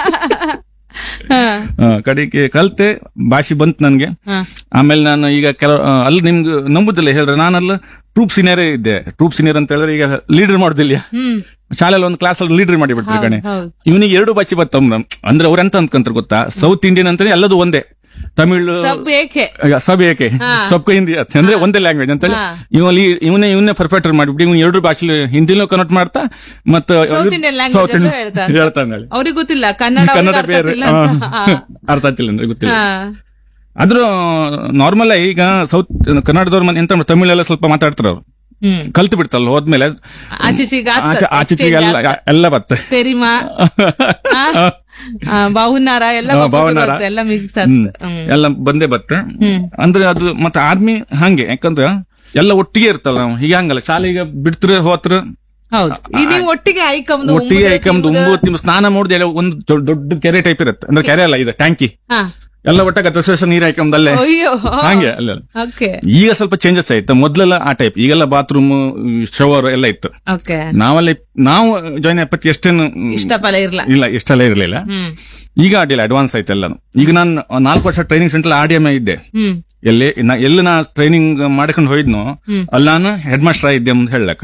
ಹಾ. ಆ, ಕಡೆಗೆ ಕಲ್ತೆ ಭಾಷೆ ಬಂತು ನನ್ಗೆ ಹಾ. ಆಮೇಲೆ ನಾನು ಈಗ ಕೆಲ ಆ, ಅಲ್ಲಿ ನಿಮ್ಗೆ ನಂಬುದಿಲ್ಲ ಹೇಳಿದ್ರೆ ನಾನಲ್ಲ ಟ್ರೂಪ್ ಸೀನಿಯರ್ ಇದ್ದೆ ಟ್ರೂಪ್ ಸೀನಿಯರ್ ಅಂತ ಹೇಳಿದ್ರೆ ಈಗ ಲೀಡರ್ ಮಾಡುದಿಲ್ಲ ಹ್ಮ್ ಶಾಲೆಯಲ್ಲಿ ಒಂದು ಕ್ಲಾಸ್ ಅಲ್ಲಿ ಲೀಡರ್ ಮಾಡಿ ಬಿಡ್ತಾರೆ ಕಣೆ ಹೌದು. ಇವನಿಗೆ ಎರಡು ಭಾಷೆ ಬರ್ತಮ್ಮ ಅಂದ್ರೆ ಅವ್ರ ಎಂತ ಅನ್ಕಂತಾರೆ ಗೊತ್ತಾ ಸೌತ್ ಇಂಡಿಯನ್ ಅಂತಾನೆ ಎಲ್ಲದು ಒಂದೇ ತಮಿಳ್ ಸಬ್ ಏಕೆ ಸಬ್ ಏಕೆ ಸಬ್ಕ ಹಿಂದಿ ಅರ್ಥ. ಅಂದ್ರೆ ಒಂದೇ ಲ್ಯಾಂಗ್ವೇಜ್ ಅಂತ ಹಾ. ಇವಲ್ಲಿ ಇವನೇ ಇವನ್ನೇ ಪರ್ಫೆಕ್ಟರ್ ಮಾಡಿಬಿಟ್ಟು ಇವ್ನು ಎರಡು ಭಾಷೆ ಹಿಂದಿನೂ ಕನ್ವರ್ಟ್ ಮಾಡ್ತಾ ಮತ್ತೆ ಸೌತ್ ಇಂಡಿಯನ್ ಲ್ಯಾಂಗ್ವೇಜ್ ಅಲ್ಲೂ ಹೇಳ್ತಾನೆ ಹೇಳ್ತಾನೆ ಹೇಳಿ. ಅವ್ರಿಗೆ ಗೊತ್ತಿಲ್ಲ ಕನ್ನಡ ಕನ್ನಡ ಅವ್ರಿಗೆ ಅರ್ಥ ಬೇರೆ ಆಗ್ತಿಲ್ಲ ಅಂತ. ಹಾ. ಅರ್ಥ ಆಗ್ತಿಲ್ಲ ಅಂದ್ರೆ ಗೊತ್ತಿಲ್ಲ ಹಾ. ಆದ್ರೂ ನಾರ್ಮಲ್ ಈಗ ಸೌತ್ ಕನ್ನಡದವ್ರ ಮನೆ ಎಂತ ಮಾಡ್ತಾರೆ, ತಮಿಳೆಲ್ಲ ಸ್ವಲ್ಪ ಮಾತಾಡ್ತಾರೆ ಅವ್ರು ಹ್ಮ್ ಕಲ್ತು ಬಿಡ್ತಲ್ಲ ಹೋದ್ಮೇಲೆ ಆಚೀಚೆಗೆ ಆತ, ಆಚೆ- ಆಚೀಚೆಗೆ exchange ಎಲ್ಲ ಆತ. ಎಲ್ಲ ಬತ್ತೆ ತೆರಿಮಾ ಆ, ಆ, ಬಾಹುನಾರ ಎಲ್ಲ ಹಾ, ವಾಪಸ್ ಭಾವನಾರ. ಬರುತ್ತೆ, ಎಲ್ಲ ಮಿಕ್ಸ್ ಹ್ಮ್. ಹ್ಮ್ ಎಲ್ಲ ಬಂದೇ ಬತ್ತೆ ಅಂದ್ರೆ ಅದು ಮತ್ತೆ ಆರ್ಮಿ ಹಂಗೆ ಯಾಕಂದ್ರೆ ಎಲ್ಲ ಒಟ್ಟಿಗೆ ಇರ್ತಲ್ಲ ನಾವು ಹೀಗೆ ಹಂಗಲ್ಲ ಶಾಲೆಗೆ ಬಿಡ್ತ್ರ ಹೋತ್ರ ಹೌದು ಈ ನೀವು ಒಟ್ಟಿಗೆ ಐಕಮ್ದು ಒಟ್ಟಿಗೆ ಐಕಮ್ದು ಉಂಬು ತಿಂಬು ಸ್ನಾನ ಮಾಡಿದ ಎಲ್ಲ ಒಂದು ದೊಡ್ಡ ದೊಡ್ಡ ಕೆರೆ ಟೈಪ್ ಇರುತ್ತೆ ಅಂದ್ರೆ ಕೆರೆ ಅಲ್ಲ ಇದು ಟ್ಯಾಂಕಿ ಹಾ ಎಲ್ಲ ಒಟ್ಟಾಗ ತಸವೇಶ ನೀರ್ ಹಾಕಂದಲ್ಲೇ ಅಯ್ಯೋ ಹಂಗೆ ಅಲ್ಲ ಓಕೆ ಈಗ ಸ್ವಲ್ಪ ಚೇಂಜಸ್ ಆಯ್ತು ಮೊದ್ಲೆಲ್ಲ ಆ ಟೈಪ್ ಈಗೆಲ್ಲ ಬಾತ್ರೂಮ್ ಶವರ್ ಎಲ್ಲ ಇತ್ತು ಓಕೆ ನಾವಲ್ಲಿ ನಾವು ಜಾಯ್ನ್ ಆಪತ್ತಿ ಎಷ್ಟೇನು ಇಷ್ಟ ಫಲ ಇರ್ಲ ಇಲ್ಲ ಇಷ್ಟೆಲ್ಲ ಇರಲಿಲ್ಲ ಹ್ಮ್ ಈಗ ಅಡ್ಡಿಲ್ಲ ಅಡ್ವಾನ್ಸ್ ಆಯ್ತು ಎಲ್ಲಾನು ಈಗ ನಾನು ನಾಲ್ಕು ವರ್ಷ training centre R D M ಇದ್ದೆ ಹ್ಮ್ ಎಲ್ಲಿ ನಾ- ಎಲ್ಲಿ ನಾ ಟ್ರೈನಿಂಗ್ ಮಾಡ್ಕೊಂಡು ಹೋಯ್ದ್ನೋ ಅಲ್ಲಿ ನಾನು ಹೆಡ್ ಮಾಸ್ಟರ್ ಇದ್ದೆ ಅಂತ ಹೇಳಕ್ಕ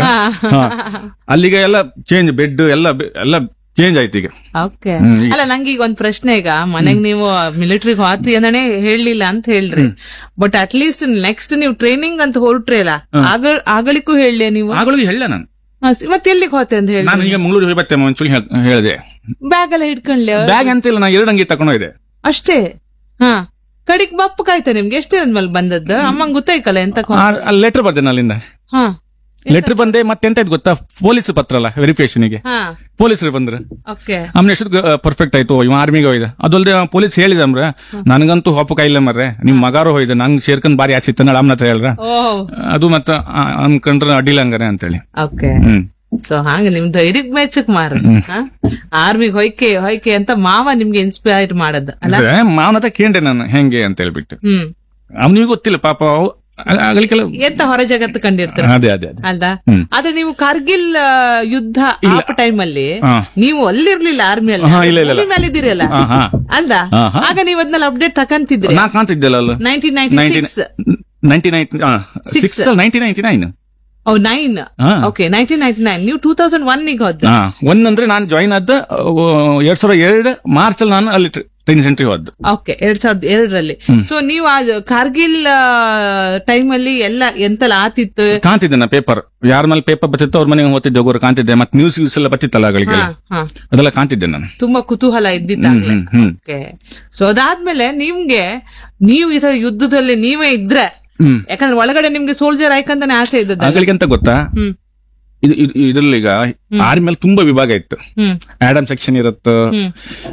ಅಲ್ಲಿಗೆ ಎಲ್ಲ ಚೇಂಜ್ ಬೆಡ್ ಎಲ್ಲ ಬೆ- ಎಲ್ಲ ಚೇಂಜ್ ಆಯ್ತು ಈಗ ಓಕೆ ಅಲ್ಲ ನಂಗೆ ಈಗ ಒಂದ್ ಪ್ರಶ್ನೆ ಈಗ ಮನೆಗ್ ನೀವು ಮಿಲಿಟರಿಗೆ ಹೋತಿ ಅಂದನೆ ಹೇಳಲಿಲ್ಲ ಅಂತ ಹೇಳ್ರಿ ಬಟ್ ಅಟ್ ಲೀಸ್ಟ್ ನೆಕ್ಸ್ಟ್ ನೀವು ಟ್ರೈನಿಂಗ್ ಅಂತ ಹೊರಟ್ರಿ ಅಲ್ಲ ಆಗ ಆಗಳಿಗೂ ಹೇಳಲಿ ನೀವು ಆಗಲೂ ಹೇಳ ನಾನು ಹ, ಸಿ- ಮತ್ತೆ ಎಲ್ಲಿಗೆ ಹೋತೆ ಅಂತ ಹೇಳಿ ನಾನು ಈಗ ಮಂಗಳೂರು ಹೋಗಿ ಬರ್ತೇನೆ ಒಂಚೂರು ಹೇಳಿದೆ ಬ್ಯಾಗ್ ಎಲ್ಲ ಹಿಡ್ಕೊಂಡ್ಲಿ ಬ್ಯಾಗ್ ಅಂತ ಇಲ್ಲ ನಾ ಎರಡು ಅಂಗಿ ತಗೊಂಡು ಹೋಯ್ದೆ ಅಷ್ಟೇ ಹಾ ಕಡಿಕ್ ಬಪ್ಪು ಕಾಯ್ತಾ ನಿಮ್ಗೆ ಎಷ್ಟು ದಿನದ ಮೇಲೆ ಬಂದದ್ದು ಅಮ್ಮಂಗ್ ಗೊತ್ತಾಯ್ಕಲ್ಲ ಎಂತ ಲೆಟರ್ ಬರ್ದೆ ನಾನು ಅಲ್ಲಿಂದ ಹಾ ಲೆಟರ್ ಬಂದೆ ಮತ್ತೆ ಎಂತ ಆಯ್ತು ಗೊತ್ತಾ ಪೊಲೀಸ್ ಪತ್ರ ಅಲ್ಲ ವೆರಿಫಿಕೇಶನ್ಗೆ ಹಾ ಪೊಲೀಸರು ಬಂದ್ರು ಓಕೆ ಆಮೇಲೆ ಎಷ್ಟು ಪರ್ಫೆಕ್ಟ್ ಆಯ್ತು ಇವ ಆರ್ಮಿಗೆ ಹೋಯ್ದ ಅದಲ್ದೆ ಪೊಲೀಸ್ ಹೇಳಿದ ಅಮ್ರ ನನಗಂತೂ ಹೊಪ್ಪ ಕೈಲ್ಲ ಮರ್ರೆ ನಿಮ್ ಮಗಾರು ಹೋಯ್ದ ನಂಗ್ ಸೇರ್ಕೊಂಡ್ ಬಾರಿ ಆಸೆ ಇತ್ತ ಅಮ್ಮನ ಹತ್ರ ಹೇಳ್ರ ಓ ಅದು ಮತ್ತ ಆ, ಅನ್ಕೊಂಡ್ರ ಅಡ್ಡಿಲ್ಲ ಹಂಗಾರೆ ಅಂತೇಳಿ ಓಕೆ ಹ್ಮ್ ಸೊ ಹಂಗ ನಿಮ್ ಧೈರ್ಯಕ್ ಮೆಚ್ಚಕ್ ಮಾರ ಆರ್ಮಿಗ್ ಹೊಯ್ಕೆ ಹೊಯ್ಕೆ ಅಂತ ಮಾವ ನಿಮ್ಗೆ ಇನ್ಸ್ಪೈರ್ ಮಾಡದ್ ಅಲ್ಲ ಅಂದ್ರೆ ಮಾವನ ಹತ್ರ ಕೇಂಡೆ ನಾನು ಹೆಂಗೆ ಅಂತ ಹೇಳ್ಬಿಟ್ಟು ಹ್ಮ್ ಅವನಿಗೆ ಗೊತ್ತಿಲ್ಲ ಪಾಪ ಅವ್- ಆ- ಆಗಲಿಕ್ಕೆಲ್ಲ ಎಂತ ಹೊರ ಜಗತ್ತು ಕಂಡಿರ್ತೀರ ಅದೇ ಅದೇ ಅದೇ ಅಲ್ದ ಹ್ಮ್. ಆದ್ರೆ ನೀವು ಕಾರ್ಗಿಲ್ ಆ, ಯುದ್ಧ ಆಪ ಟೈಮ್ ಅಲ್ಲಿ ಹಾ. ನೀವು ಅಲ್ಲಿರ್ಲಿಲ್ಲ ಆರ್ಮಿ ಅಲ್ಲಿ ಹಾ, ಇಲ್ಲ, ಇಲ್ಲ, ಇಲ್ಲ. ಭೂಮಿ ಮೇಲೆ ಇದ್ದೀರಲ್ಲ ಹಾ, ಹಾ. ಅಲ್ದ ಹಾ, ಹಾ. ಆಗ ನೀವು ಅದನ್ನೆಲ್ಲ ಅಪ್ಡೇಟ್ ತಕಂತಿದ್ರಿ ನಾ ಕಾಣ್ತಿದ್ದೆಲ್ಲ ಅಲ್ಲ nineteen ninety six ninety nine six ninety ninety nine oh nine ಹಾ. ಓಕೆ ನೈನ್ಟೀನ್ ನೈನ್ಟಿ ನೈನ್ ನೀವು ಟೂ ತೌಸಂಡ್ ಒನ್ ಗೆ ಹೋದ್ ಹಾ ಒಂದಂದ್ರೆ ನಾನು ಜಾಯಿನ್ ಆದ ಆ, ಎರಡ್ ಸಾವಿರದ ಎರಡು ಮಾರ್ಚ್ ಅಲ್ಲಿ ನಾನು ಅಲ್ಲಿ ಟ್ರೈನಿಂಗ್ ಸೆಂಟ್ರಿಗೆ ಹೋದ್ದು ಓಕೆ ಎರಡ್ ಸಾವಿರದ ಎರಡರಲ್ಲಿ ಸೊ ನೀವು ಆ ಕಾರ್ಗಿಲ್ ಟೈಮ್ ಅಲ್ಲಿ ಎಲ್ಲ ಎಂತೆಲ್ಲ ಆತಿತ್ತು ಕಾಣ್ತಿದ್ದೆ ನಾ ಪೇಪರ್ ಯಾರ ಮೇಲೆ ಪೇಪರ್ ಬರ್ತಿತ್ತು ಅವ್ರ ಮನೆಗೆ ಓದ್ತಿದ್ದೆ ಹೋಗೋರು ಕಾಣ್ತಿದ್ದೆ ಮತ್ತೆ ನ್ಯೂಸ್ ನ್ಯೂಸ್ ಎಲ್ಲ ಬರ್ತಿತ್ತಲ್ಲ ಅಗಳಿಗೆಲ್ಲ ಹಾ, ಹಾ. ಅದೆಲ್ಲ ಕಾಣ್ತಿದ್ದೆ ನಾನು ತುಂಬಾ ಕುತೂಹಲ ಇದ್ದಿತ್ತಾಗ್ಲೇ ಹ್ಮ್, ಹ್ಮ್. ಓಕೆ ಸೊ ಅದಾದ್ಮೇಲೆ ನಿಮ್ಗೆ ನೀವು ಈ ತರ ಯುದ್ಧದಲ್ಲಿ ನೀವೇ ಇದ್ರೆ ಹ್ಮ್ ಯಾಕಂದ್ರೆ ಒಳಗಡೆ ನಿಮ್ಗೆ ಸೋಲ್ಜರ್ ಆಯ್ಕಂತಾನೆ ಆಸೆ ಇದ್ದದ್ದು ಅಗಳಿಗೆ ಅಂತ ಗೊತ್ತಾ ಹ್ಮ್ ಇದು ಇದು- ಇದ್ರಲ್ಲಿ ಈಗ ಆರ್ಮಿ ಮೇಲೆ ತುಂಬಾ ವಿಭಾಗ ಇತ್ತು ಹ್ಮ್ ಆಡಮ್ ಸೆಕ್ಷನ್ ಇರುತ್ತೆ ಹ್ಮ್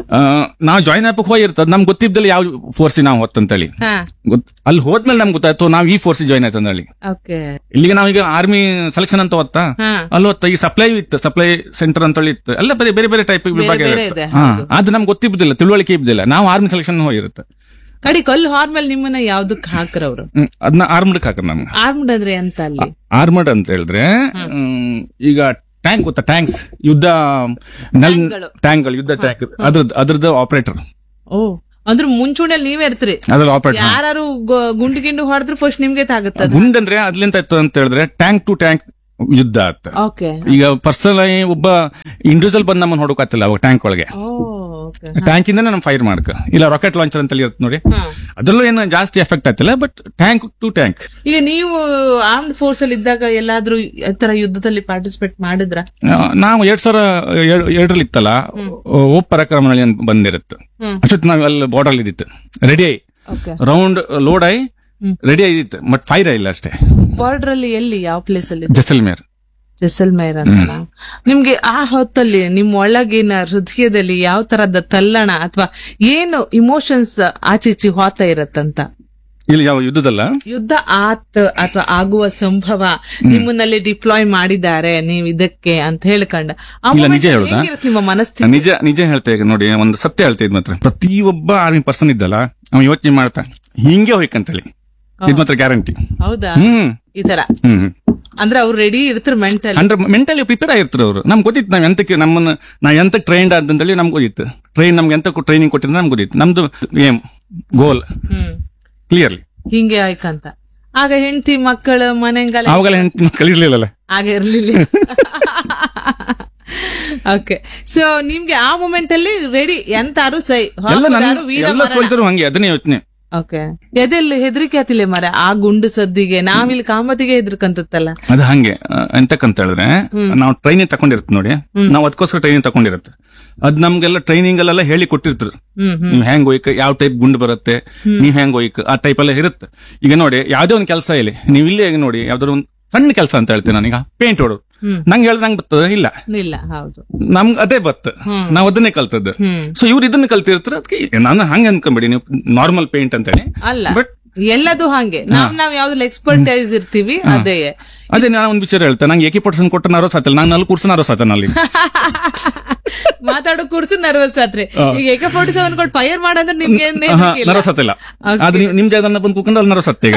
ನಾವು ಜಾಯಿನ್ ಆಪಕ್ ಹೋಗಿರ್ತದ ನಮ್ಗೆ ಗೊತ್ತಿದ್ದಲ್ಲ ಯಾವ ಫೋರ್ಸ್ ನಾವು ಹೊತ್ತಂತೇಳಿ ಹಾ ಗೊತ್- ಅಲ್ಲಿ ಹೋದ್ಮೇಲೆ ನಮ್ಗೆ ಗೊತ್ತಾಯ್ತು ನಾವು ಈ ಫೋರ್ಸ್ ಜಾಯಿನ್ ಆಯ್ತು ಹೇಳಿ ಓಕೆ ಇಲ್ಲಿಗೆ ನಾವೀಗ ಆರ್ಮಿ ಸೆಲೆಕ್ಷನ್ ಅಂತ ಹೊತ್ತಾ ಹಾ ಅಲ್ಲಿ ಹೊತ್ತ ಈ ಸಪ್ಲೈ ಇತ್ತು ಸಪ್ಲೈ ಸೆಂಟರ್ ಅಂತ ಹೇಳಿ ಇತ್ತು ಎಲ್ಲ ಬೇರೆ ಬೇರೆ ಬೇರೆ ಟೈಪ್ ವಿಭಾಗ ಬೇರೆ ಇರುತ್ತೆ ಇದೆ, ಹಾ ಅದು ನಮ್ಗೆ ಗೊತ್ತಿದ್ದಿಲ್ಲ ತಿಳುವಳಿಕೆ ಇದ್ದಿಲ್ಲ ನಾವು ಆರ್ಮಿ ಸೆಲೆಕ್ಷನ್ ಹೋಗಿರುತ್ತೆ ಕಡಿ ಕಲ್ಲು ಹಾರ್ಮೇಲೆ ನಿಮ್ಮನ್ನ ಯಾವ್ದಕ್ ಹಾಕ್ರ ಅವ್ರು ಹ್ಮ್, ಅದನ್ನ ಆರ್ಮಡ್ ಹಾಕ ನಮ್ಗೆ ಆರ್ಮ್ಡ್ ಅಂದ್ರೆ ಅಂತ ಅಲ್ಲಿ ಆರ್ಮಡ್ ಅಂತ ಹೇಳಿದ್ರೆ ಹ್ಮ್, ಈಗ ಟ್ಯಾಂಕ್ ಗೊತ್ತಾ ಟ್ಯಾಂಕ್ಸ್ ಯುದ್ಧ ನೆಲ್ ಟ್ಯಾಂಕ್ಗಳು. ಟ್ಯಾಂಕ್ಗಳು ಯುದ್ಧ ಟ್ಯಾಂಕ್ ಅದ್ರದ್ದು ಅದ್ರದ್ದು ಆಪರೇಟರ್ ಓ ಅಂದ್ರೆ ಮುಂಚೂಣಿಯಲ್ಲಿ ನೀವೇ ಇರ್ತೀರಿ ಅದ್ರಲ್ಲಿ ಆಪರೇಟರ್ ಯಾರು ಗುಂಡು ಗಿಂಡು ಹೊಡೆದ್ರೆ ಫಸ್ಟ್ ನಿಮ್ಗೆ ತಾಗುತ್ತದ ಗುಂಡಂದ್ರೆ ಅದ್ಲಿಂತ ಇತ್ತು ಅಂತ ಹೇಳಿದ್ರೆ ಟ್ಯಾಂಕ್ ಟು ಟ್ಯಾಂಕ್ ಯುದ್ಧ ಆತ ಓಕೆ ಈಗ ಪರ್ಸನಲ್ ಒಬ್ಬ ಇಂಡಿವಿಜುವಲ್ ಬಂದ್ ನಮ್ಮನ್ನ ಹೊಡಕತ್ತಿಲ್ಲ ಅವಾಗ ಟ್ಯಾಂಕ್ ಒಳಗೆ ಓ ಓಕೆ ಟ್ಯಾಂಕ್ ಇಂದ ನಮ್ ಫೈರ್ ಮಾಡ್ಕ ಇಲ್ಲ ರಾಕೆಟ್ ಲಾಂಚರ್ ಅಂತ ಇರುತ್ತೆ ನೋಡಿ ಹಾ ಅದ್ರಲ್ಲೂ ಏನು ಜಾಸ್ತಿ ಎಫೆಕ್ಟ್ ಆಗ್ತಿಲ್ಲ ಬಟ್ ಟ್ಯಾಂಕ್ ಟು ಟ್ಯಾಂಕ್ ಈಗ ನೀವು ಆರ್ಮ್ಡ್ ಫೋರ್ಸ್ ಅಲ್ಲಿ ಇದ್ದಾಗ ಎಲ್ಲಾದ್ರೂ ಈ ತರ ಯುದ್ಧದಲ್ಲಿ ಪಾರ್ಟಿಸಿಪೇಟ್ ಮಾಡಿದ್ರ ನಾವು ಎರಡ್ ಸಾವಿರ ಏಳ್- ಎರಡರಲ್ಲಿ ಇತ್ತಲ್ಲ ಓಪ್ ಪರಾಕ್ರಮಣಿ ಅಂತ ಬಂದಿರುತ್ತೆ ಹ್ಮ್. ಅಷ್ಟೊತ್ತು ನಾವು ಅಲ್ಲಿ ಬಾರ್ಡರ್ ಇದ್ದಿತ್ತು ರೆಡಿ ಆಗಿ ಓಕೆ ರೌಂಡ್ ಲೋಡ್ ಆಗಿ ರೆಡಿ ಆಗಿತ್ತು ಬಟ್ ಫೈರ್ ಆಗಿಲ್ಲ ಅಷ್ಟೇ ಬಾರ್ಡರ್ ಅಲ್ಲಿ ಎಲ್ಲಿ ಯಾವ ಪ್ಲೇಸ್ ಅಲ್ಲಿ ಜಸಲ್ಮೇರ್ ಜೈಸಲ್ಮೇರ್ ಅಂತ ನಿಮ್ಗೆ ಆ ಹೊತ್ತಲ್ಲಿ ನಿಮ್ ಒಳಗಿನ ಹೃದಯದಲ್ಲಿ ಯಾವ ತರದ ತಲ್ಲಣ ಅಥವಾ ಏನು ಇಮೋಷನ್ಸ್ ಆಚೀಚಿ ಹೋತ ಇರತ್ತಂತ ಇಲ್ಲಿ ಯಾವ ಯುದ್ಧದಲ್ಲ ಯುದ್ಧ ಆತ್ ಅಥವಾ ಆಗುವ ಸಂಭವ ನಿಮ್ಮನ್ನಲ್ಲಿ ಡಿಪ್ಲಾಯ್ ಮಾಡಿದ್ದಾರೆ ನೀವು ಇದಕ್ಕೆ ಅಂತ ಹೇಳ್ಕೊಂಡ ಆ ಇಲ್ಲ, moment ನಿಜ ಅಲ್ಲಿ ಹೇಳುದಾ? ಹೆಂಗಿರುತ್ತೆ ನಿಮ್ಮ ಮನಸ್ಥಿತಿ ನಿಜ ನಿಜ ಹೇಳ್ತಾ ಈಗ ನೋಡಿ ಒಂದು ಸತ್ಯ ಹೇಳ್ತಾ ಇದ್ ಮಾತ್ರ ಪ್ರತಿಯೊಬ್ಬ ಆರ್ಮಿ ಪರ್ಸನ್ ಇದ್ದಲ್ಲ ಅವ ಯೋಚನೆ ಮಾಡ್ತಾ ಹಿಂಗೆ ಹೋಯ್ಕಂತೇಳಿ ಇದ್ ಮಾತ್ರ ಗ್ಯಾರಂಟಿ ಹೌದಾ ಹ್ಮ್ ಈ ತರ ಹ್ಮ್ ಅಂದ್ರೆ ಅವ್ರು ರೆಡಿ ಇರ್ತಾರೆ ಮೆಂಟಲ್ ಅಂದ್ರೆ ಮೆಂಟಲಿ ಪ್ರಿಪೇರ್ ಆಗಿರ್ತಾರೆ ಅವರು ನಮ್ಗೆ ಗೊತ್ತಿತ್ತು ನಾವ್ ಎಂತಕ್ಕೆ ನಮ್ಮನ್ನ ನಾವ್ ಎಂತಕ್ಕೆ ಟ್ರೈನ್ಡ್ ಅಂತೇಳಿ ನಮ್ಗೆ ಗೊತ್ತಿತ್ತು ಟ್ರೈನ್ ನಮ್ಗೆ ಎಂತ ಟ್ರೈನಿಂಗ್ ಕೊಟ್ಟಿದ್ರೆ ನಮ್ಗೆ ಗೊತ್ತಿತ್ತು ನಮ್ದು ಏಮ್ ಗೋಲ್ ಹ್ಮ್ ಕ್ಲಿಯರ್ಲಿ ಹಿಂಗೆ ಆಯ್ಕಂತ ಆಗ ಹೆಂಡತಿ ಮಕ್ಕಳು ಮನೆಗೆಲ್ಲ ಅವಾಗೆಲ್ಲ ಹೆಂಡತಿ ಕಲಿರ್ಲಿಲ್ಲಲ್ಲ ಆಗ ಇರ್ಲಿಲ್ಲ ಓಕೆ ಸೊ ನಿಮ್ಗೆ ಆ ಮೂಮೆಂಟ್ ಅಲ್ಲಿ ರೆಡಿ ಎಂತಾರು ಸೈ ಎಲ್ಲ ನನ್ನ ಎಲ್ಲ ಸೋಲ್ತರು ಹಂಗೆ ಅದನ್ನೇ ಯೋಚನೆ ಓಕೆ ಎದೆಲ್ಲಿ ಹೆದರಿಕೆ ಆತಿಲ್ಲ ಮರ ಆ ಗುಂಡು ಸದ್ದಿಗೆ ನಾವಿಲ್ಲಿ ಕಾಮತಿಗೆ ಹೆದರ್ಕಂತತ್ತಲ್ಲ ಅದು ಹಂಗೆ ಆ, ಎಂತಕ್ಕಂತ ಹೇಳಿದ್ರೆ ನಾವು ಟ್ರೈನಿಂಗ್ ತಕೊಂಡಿರ್ತೀವಿ ನೋಡಿ ನಾವು ಅದಕ್ಕೋಸ್ಕರ ಟ್ರೈನಿಂಗ್ ತಕೊಂಡಿರತ್ತೆ ಅದ್ ನಮ್ಗೆಲ್ಲ ಟ್ರೈನಿಂಗ್ ಅಲ್ಲೆಲ್ಲ ಹೇಳಿ ಕೊಟ್ಟಿರ್ತಾರೆ ಹ್ಮ್ ನೀವ್ ಹೆಂಗ್ ಹೋಯ್ಕ ಯಾವ ಟೈಪ್ ಗುಂಡು ಬರುತ್ತೆ ನೀವ್ ಹೆಂಗ್ ಹೋಯ್ಕ ಆ ಟೈಪ್ ಎಲ್ಲ ಇರುತ್ತೆ ಈಗ ನೋಡಿ ಯಾವ್ದೇ ಒಂದು ಕೆಲಸ ಇಲ್ಲಿ ನೀವು ಇಲ್ಲೇ ನೋಡಿ ಯಾವ್ದಾದ್ರು ಒಂದು ಸಣ್ಣ ಕೆಲಸ ಅಂತ ಹೇಳ್ತೀನಿ ನಾನೀಗ ಪೇಂಟ್ ಹೊಡೋದು ನಂಗೆ ಹೇಳ್ದ ನಂಗೆ ಬರ್ತದ ಇಲ್ಲ ಇಲ್ಲ ಹೌದು ನಮ್ಗೆ ಅದೇ ಬತ್ತ ನಾವ್ ಅದನ್ನೇ ಕಲ್ತದ್ದು ಹ್ಮ್ ಸೊ ಇವ್ರು ಇದನ್ನ ಕಲ್ತಿರ್ತಾರೆ ಅದಕ್ಕೆ ನಾನು ಹಂಗೆ ಅನ್ಕೊಂಬೇಡಿ ನೀವು ನಾರ್ಮಲ್ ಪೇಂಟ್ ಅಂತೇಳಿ ಅಲ್ಲ ಬಟ್ ಎಲ್ಲದು ಹಂಗೆ ನಾವ್ ನಾವ್ ಯಾವ್ದ್ರಲ್ಲಿ ಎಕ್ಸ್ಪರ್ಟೈಸ್ ಇರ್ತೀವಿ ಅದೇ ಅದೇ ನಾನು ಒಂದು ವಿಚಾರ ಹೇಳ್ತೇನೆ ನಂಗೆ ಏಕಿ ಪರ್ಸೆಂಟ್ ಕೊಟ್ಟ ನಾರೋ ಸಾತಿಲ್ಲ ನಾನು ಅಲ್ಲಿ ಕೂರ್ಸ ನಾರೋ ಸಾತ ಅಲ್ಲಿ ಮಾತಾಡೋ ಕೂರ್ಸು ನರ್ವಸ್ ಆತ್ರಿ ಈಗ ಏಕ ಫೋರ್ಟಿ ಸೆವೆನ್ ಕೊಟ್ಟು ಫೈರ್ ಮಾಡಂದ್ರೆ ನಿಮ್ಗೆ ಏನ್ ಹಾ, ಹೆದ್ರಿಕೆ ಇಲ್ಲ. ನರೋ ಸತ್ತಿಲ್ಲ ಅದು ನೀವು- ನಿಮ್ ಜಾಗದನ್ನ ಬಂದು ಕೂತ್ಕೊಂಡು ಅಲ್ಲಿ ನರೋ ಸತ್ತೆ ಈಗ